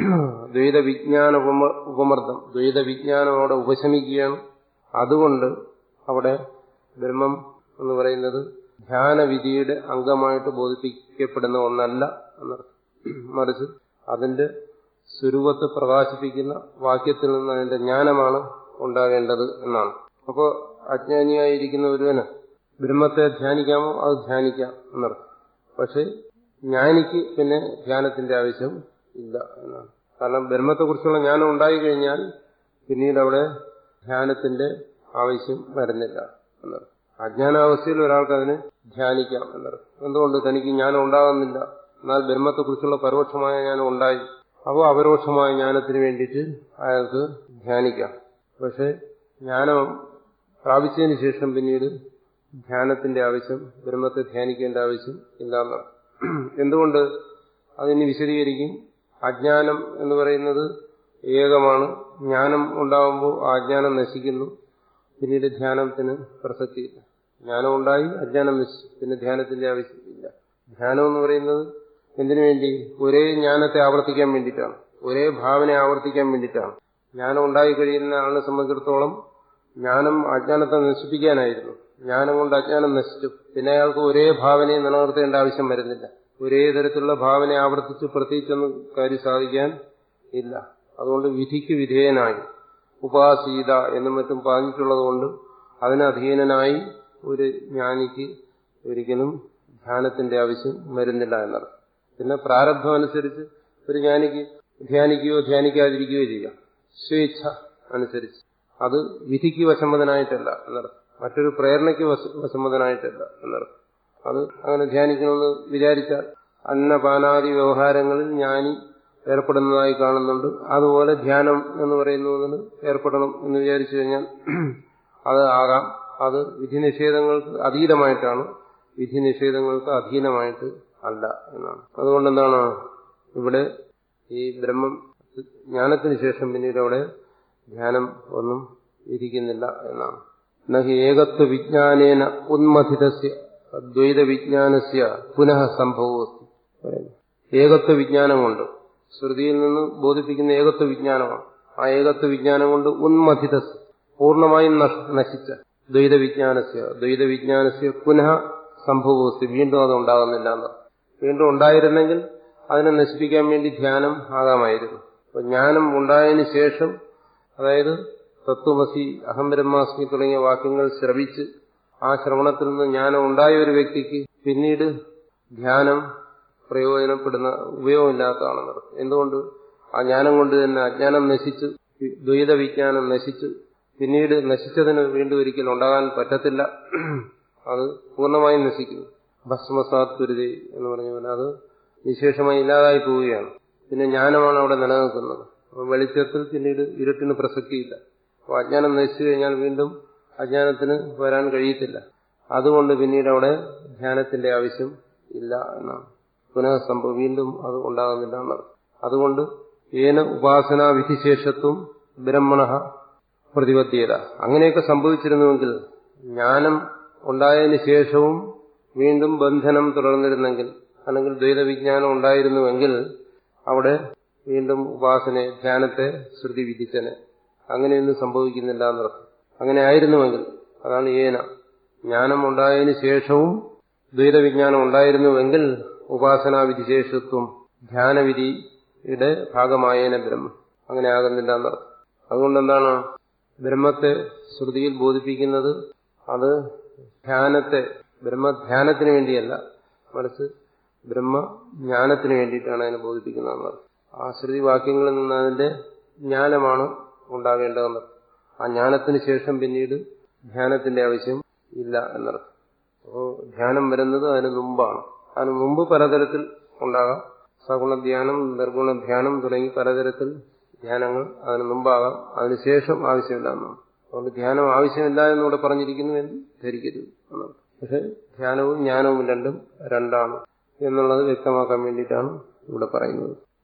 [SPEAKER 2] ദ്വൈത വിജ്ഞാന ഉപമർദ്ദം ദ്വൈത വിജ്ഞാനം അവിടെ ഉപശമിക്കുകയാണ് അതുകൊണ്ട് അവിടെ ബ്രഹ്മം എന്ന് പറയുന്നത് ധ്യാനവിധിയുടെ അംഗമായിട്ട് ബോധിപ്പിക്കപ്പെടുന്ന ഒന്നല്ല എന്നർത്ഥം മറിച്ച് അതിന്റെ സ്വരൂപത്തെ പ്രകാശിപ്പിക്കുന്ന വാക്യത്തിൽ നിന്ന് അതിന്റെ ജ്ഞാനമാണ് ഉണ്ടാകേണ്ടത് എന്നാണ് അപ്പോൾ അജ്ഞാനിയായിരിക്കുന്ന ഒരുവന് ബ്രഹ്മത്തെ ധ്യാനിക്കാമോ അത് ധ്യാനിക്കാം എന്നർത്ഥം പക്ഷെ ജ്ഞാനിക്ക് പിന്നെ ധ്യാനത്തിന്റെ ആവശ്യം ഇല്ല എന്നാണ് കാരണം ബ്രഹ്മത്തെക്കുറിച്ചുള്ള ജ്ഞാനം ഉണ്ടായി കഴിഞ്ഞാൽ പിന്നീട് അവിടെ ധ്യാനത്തിന്റെ ആവശ്യം വരുന്നില്ല എന്നർത്ഥം അജ്ഞാനാവസ്ഥയിൽ ഒരാൾക്ക് അതിനെ ധ്യാനിക്കാം എന്നർത്ഥം എന്തുകൊണ്ട് തനിക്ക് ജ്ഞാനം ഉണ്ടാകുന്നില്ല എന്നാൽ ബ്രഹ്മത്തെക്കുറിച്ചുള്ള പരോക്ഷമായ ജ്ഞാനം ഉണ്ടായി അപ്പോൾ അപരോക്ഷമായ ജ്ഞാനത്തിന് വേണ്ടിയിട്ട് അയാൾക്ക് ധ്യാനിക്കാം പക്ഷെ ജ്ഞാനം പ്രാപിച്ചതിന് ശേഷം പിന്നീട് ധ്യാനത്തിന്റെ ആവശ്യം ബ്രഹ്മത്തെ ധ്യാനിക്കേണ്ട ആവശ്യം ഇല്ലാന്നാണ് എന്തുകൊണ്ട് അതിന് വിശദീകരിക്കും അജ്ഞാനം എന്ന് പറയുന്നത് ഏകമാണ് ജ്ഞാനം ഉണ്ടാകുമ്പോൾ ആ അജ്ഞാനം നശിക്കുന്നു പിന്നീട് ധ്യാനത്തിന് പ്രസക്തിയില്ല ജ്ഞാനം ഉണ്ടായി അജ്ഞാനം നശിച്ചു പിന്നെ ധ്യാനത്തിന്റെ ആവശ്യമില്ല ധ്യാനം എന്ന് പറയുന്നത് എന്തിനു വേണ്ടി ഒരേ ജ്ഞാനത്തെ ആവർത്തിക്കാൻ വേണ്ടിയിട്ടാണ് ഒരേ ഭാവന ആവർത്തിക്കാൻ വേണ്ടിയിട്ടാണ് ജ്ഞാനം ഉണ്ടായി കഴിയുന്ന ആളിനെ സംബന്ധിച്ചിടത്തോളം ജ്ഞാനം അജ്ഞാനത്തെ നശിപ്പിക്കാനായിരുന്നു ജ്ഞാനം കൊണ്ട് അജ്ഞാനം നശിച്ചു പിന്നെ അയാൾക്ക് ഒരേ ഭാവനയെ നിലനിർത്തേണ്ട ആവശ്യം വരുന്നില്ല ഒരേ തരത്തിലുള്ള ഭാവന ആവർത്തിച്ച് പ്രത്യേകിച്ചൊന്നും കാര്യം സാധിക്കാൻ ഇല്ല അതുകൊണ്ട് വിധിക്ക് വിധേയനായി ഉപാസീത എന്നും മറ്റും പറഞ്ഞിട്ടുള്ളത് കൊണ്ട് അതിന് അധീനനായി ഒരു ജ്ഞാനിക്ക് ഒരിക്കലും ധ്യാനത്തിന്റെ ആവശ്യം വരുന്നില്ല എന്നർത്ഥം പിന്നെ പ്രാരബ്ധം അനുസരിച്ച് ഒരു ജ്ഞാനിക്ക് ധ്യാനിക്കുകയോ ധ്യാനിക്കാതിരിക്കുകയോ ചെയ്യാം സ്വേച്ഛ അനുസരിച്ച് അത് വിധിക്ക് വശംവദനായിട്ടല്ല എന്നർത്ഥം മറ്റൊരു പ്രേരണയ്ക്ക് വശംവദനായിട്ടല്ല എന്നർത്ഥം അത് അങ്ങനെ ധ്യാനിക്കണമെന്ന് വിചാരിച്ചാൽ അന്നപാനാദി വ്യവഹാരങ്ങളിൽ ജ്ഞാനി ഏർപ്പെടുന്നതായി കാണുന്നുണ്ട് അതുപോലെ ധ്യാനം എന്ന് പറയുന്നതിന് ഏർപ്പെടണം എന്ന് വിചാരിച്ചു കഴിഞ്ഞാൽ അത് ആകാം അത് വിധി നിഷേധങ്ങൾക്ക് അതീതമായിട്ടാണ് വിധി നിഷേധങ്ങൾക്ക് അധീനമായിട്ട് അല്ല എന്നാണ് അതുകൊണ്ട് എന്താണ് ഇവിടെ ഈ ബ്രഹ്മം ജ്ഞാനത്തിന് ശേഷം പിന്നീട് അവിടെ ധ്യാനം ഒന്നും വിധിക്കുന്നില്ല എന്നാണ് നഹി ഏകത്വ വിജ്ഞാനേന ഉന്മഥിതസ്യ ദ്വൈത വിജ്ഞാനസ്യ പുനഃ സംഭവസ്തി ഏകത്വ വിജ്ഞാനം കൊണ്ട് ശ്രുതിയിൽ നിന്ന് ബോധിപ്പിക്കുന്ന ഏകത്വ വിജ്ഞാനമാണ് ആ ഏകത്വ വിജ്ഞാനം കൊണ്ട് ഉന്മഥിത പൂർണ്ണമായും നശിച്ച ദ്വൈത വിജ്ഞാനസ്യ ദ്വൈത വിജ്ഞാനസ്യ പുനഃ സംഭവസ്തി വീണ്ടും അത് ഉണ്ടാകുന്നില്ല എന്ന് വീണ്ടും ഉണ്ടായിരുന്നെങ്കിൽ അതിനെ നശിപ്പിക്കാൻ വേണ്ടി ധ്യാനം ആകാമായിരുന്നു അപ്പൊ ജ്ഞാനം ഉണ്ടായതിനു ശേഷം അതായത് തത്വമസി അഹം ബ്രഹ്മാസ്മി തുടങ്ങിയ വാക്യങ്ങൾ ശ്രവിച്ച് ആ ശ്രവണത്തിൽ നിന്ന് ജ്ഞാനം ഉണ്ടായ ഒരു വ്യക്തിക്ക് പിന്നീട് ധ്യാനം പ്രയോജനപ്പെടുന്ന ഉപയോഗമില്ലാത്തതാണെന്ന് എന്തുകൊണ്ട് ആ ജ്ഞാനം കൊണ്ട് തന്നെ അജ്ഞാനം നശിച്ചു ദ്വൈത വിജ്ഞാനം നശിച്ചു പിന്നീട് നശിച്ചതിന് വീണ്ടും ഒരിക്കലും ഉണ്ടാകാൻ പറ്റത്തില്ല അത് പൂർണ്ണമായും നശിക്കുന്നു ഭസ്മസാത് ദുരിതേ എന്ന് പറഞ്ഞ പോലെ അത് വിശേഷമായി ഇല്ലാതായി പോവുകയാണ് പിന്നെ ജ്ഞാനമാണ് അവിടെ നിലനിൽക്കുന്നത് വെളിച്ചത്തിൽ പിന്നീട് ഇരുട്ടിന് പ്രസക്തിയില്ല അപ്പോൾ അജ്ഞാനം നശിച്ചു കഴിഞ്ഞാൽ വീണ്ടും അജ്ഞാനത്തിന് വരാൻ കഴിയത്തില്ല അതുകൊണ്ട് പിന്നീട് അവിടെ ധ്യാനത്തിന്റെ ആവശ്യം ഇല്ല എന്നാണ് പുനഃ സംഭവം വീണ്ടും അത് ഉണ്ടാകുന്നില്ല എന്നാണ് അതുകൊണ്ട് ഏന ഉപാസനാ വിധിശേഷത്വം ബ്രഹ്മണ പ്രതിപദ്ധ്യത അങ്ങനെയൊക്കെ സംഭവിച്ചിരുന്നുവെങ്കിൽ ജ്ഞാനം ഉണ്ടായതിനു ശേഷവും വീണ്ടും ബന്ധനം തുടർന്നിരുന്നെങ്കിൽ അല്ലെങ്കിൽ ദ്വൈത വിജ്ഞാനം ഉണ്ടായിരുന്നുവെങ്കിൽ അവിടെ വീണ്ടും ഉപാസനയെ ധ്യാനത്തെ ശ്രുതി വിധിച്ചനെ അങ്ങനെയൊന്നും സംഭവിക്കുന്നില്ല എന്നർത്ഥം അങ്ങനെ ആയിരുന്നുവെങ്കിൽ അതാണ് ഏന ജ്ഞാനം ഉണ്ടായതിനു ശേഷവും ദ്വൈത വിജ്ഞാനം ഉണ്ടായിരുന്നുവെങ്കിൽ ഉപാസനാ വിധിശേഷത്വം ധ്യാനവിധിയുടെ ഭാഗമായേന ബ്രഹ്മം അങ്ങനെ ആകുന്നില്ല എന്നർത്ഥം അതുകൊണ്ട് എന്താണ് ബ്രഹ്മത്തെ ശ്രുതിയിൽ ബോധിപ്പിക്കുന്നത് അത് ധ്യാനത്തെ ബ്രഹ്മധ്യാനത്തിന് വേണ്ടിയല്ല മറിച്ച് ബ്രഹ്മജ്ഞാനത്തിന് വേണ്ടിയിട്ടാണ് അതിനെ ബോധിപ്പിക്കുന്നതെന്ന് ആ ശ്രുതി വാക്യങ്ങളിൽ നിന്ന് അതിന്റെ ജ്ഞാനമാണ് ഉണ്ടാകേണ്ടതെന്ന് ആ ജ്ഞാനത്തിന് ശേഷം പിന്നീട് ധ്യാനത്തിന്റെ ആവശ്യം ഇല്ല എന്നർത്ഥം അപ്പോൾ ധ്യാനം വരുന്നത് അതിന് മുമ്പാണ് അതിന് മുമ്പ് പലതരത്തിൽ ഉണ്ടാകാം സഗുണധ്യാനം നിർഗുണധ്യാനം തുടങ്ങി പലതരത്തിൽ ധ്യാനങ്ങൾ അതിന് മുമ്പാകാം അതിനുശേഷം ആവശ്യമില്ല എന്നാണ് അതുകൊണ്ട് ധ്യാനം ആവശ്യമില്ല എന്നിവിടെ പറഞ്ഞിരിക്കുന്നു എന്ന് ധരിക്കരുത് എന്നാണ് പക്ഷെ ധ്യാനവും ജ്ഞാനവും രണ്ടും രണ്ടാണ് എന്നുള്ളത് വ്യക്തമാക്കാൻ വേണ്ടിയിട്ടാണ് ഇവിടെ പറയുന്നത്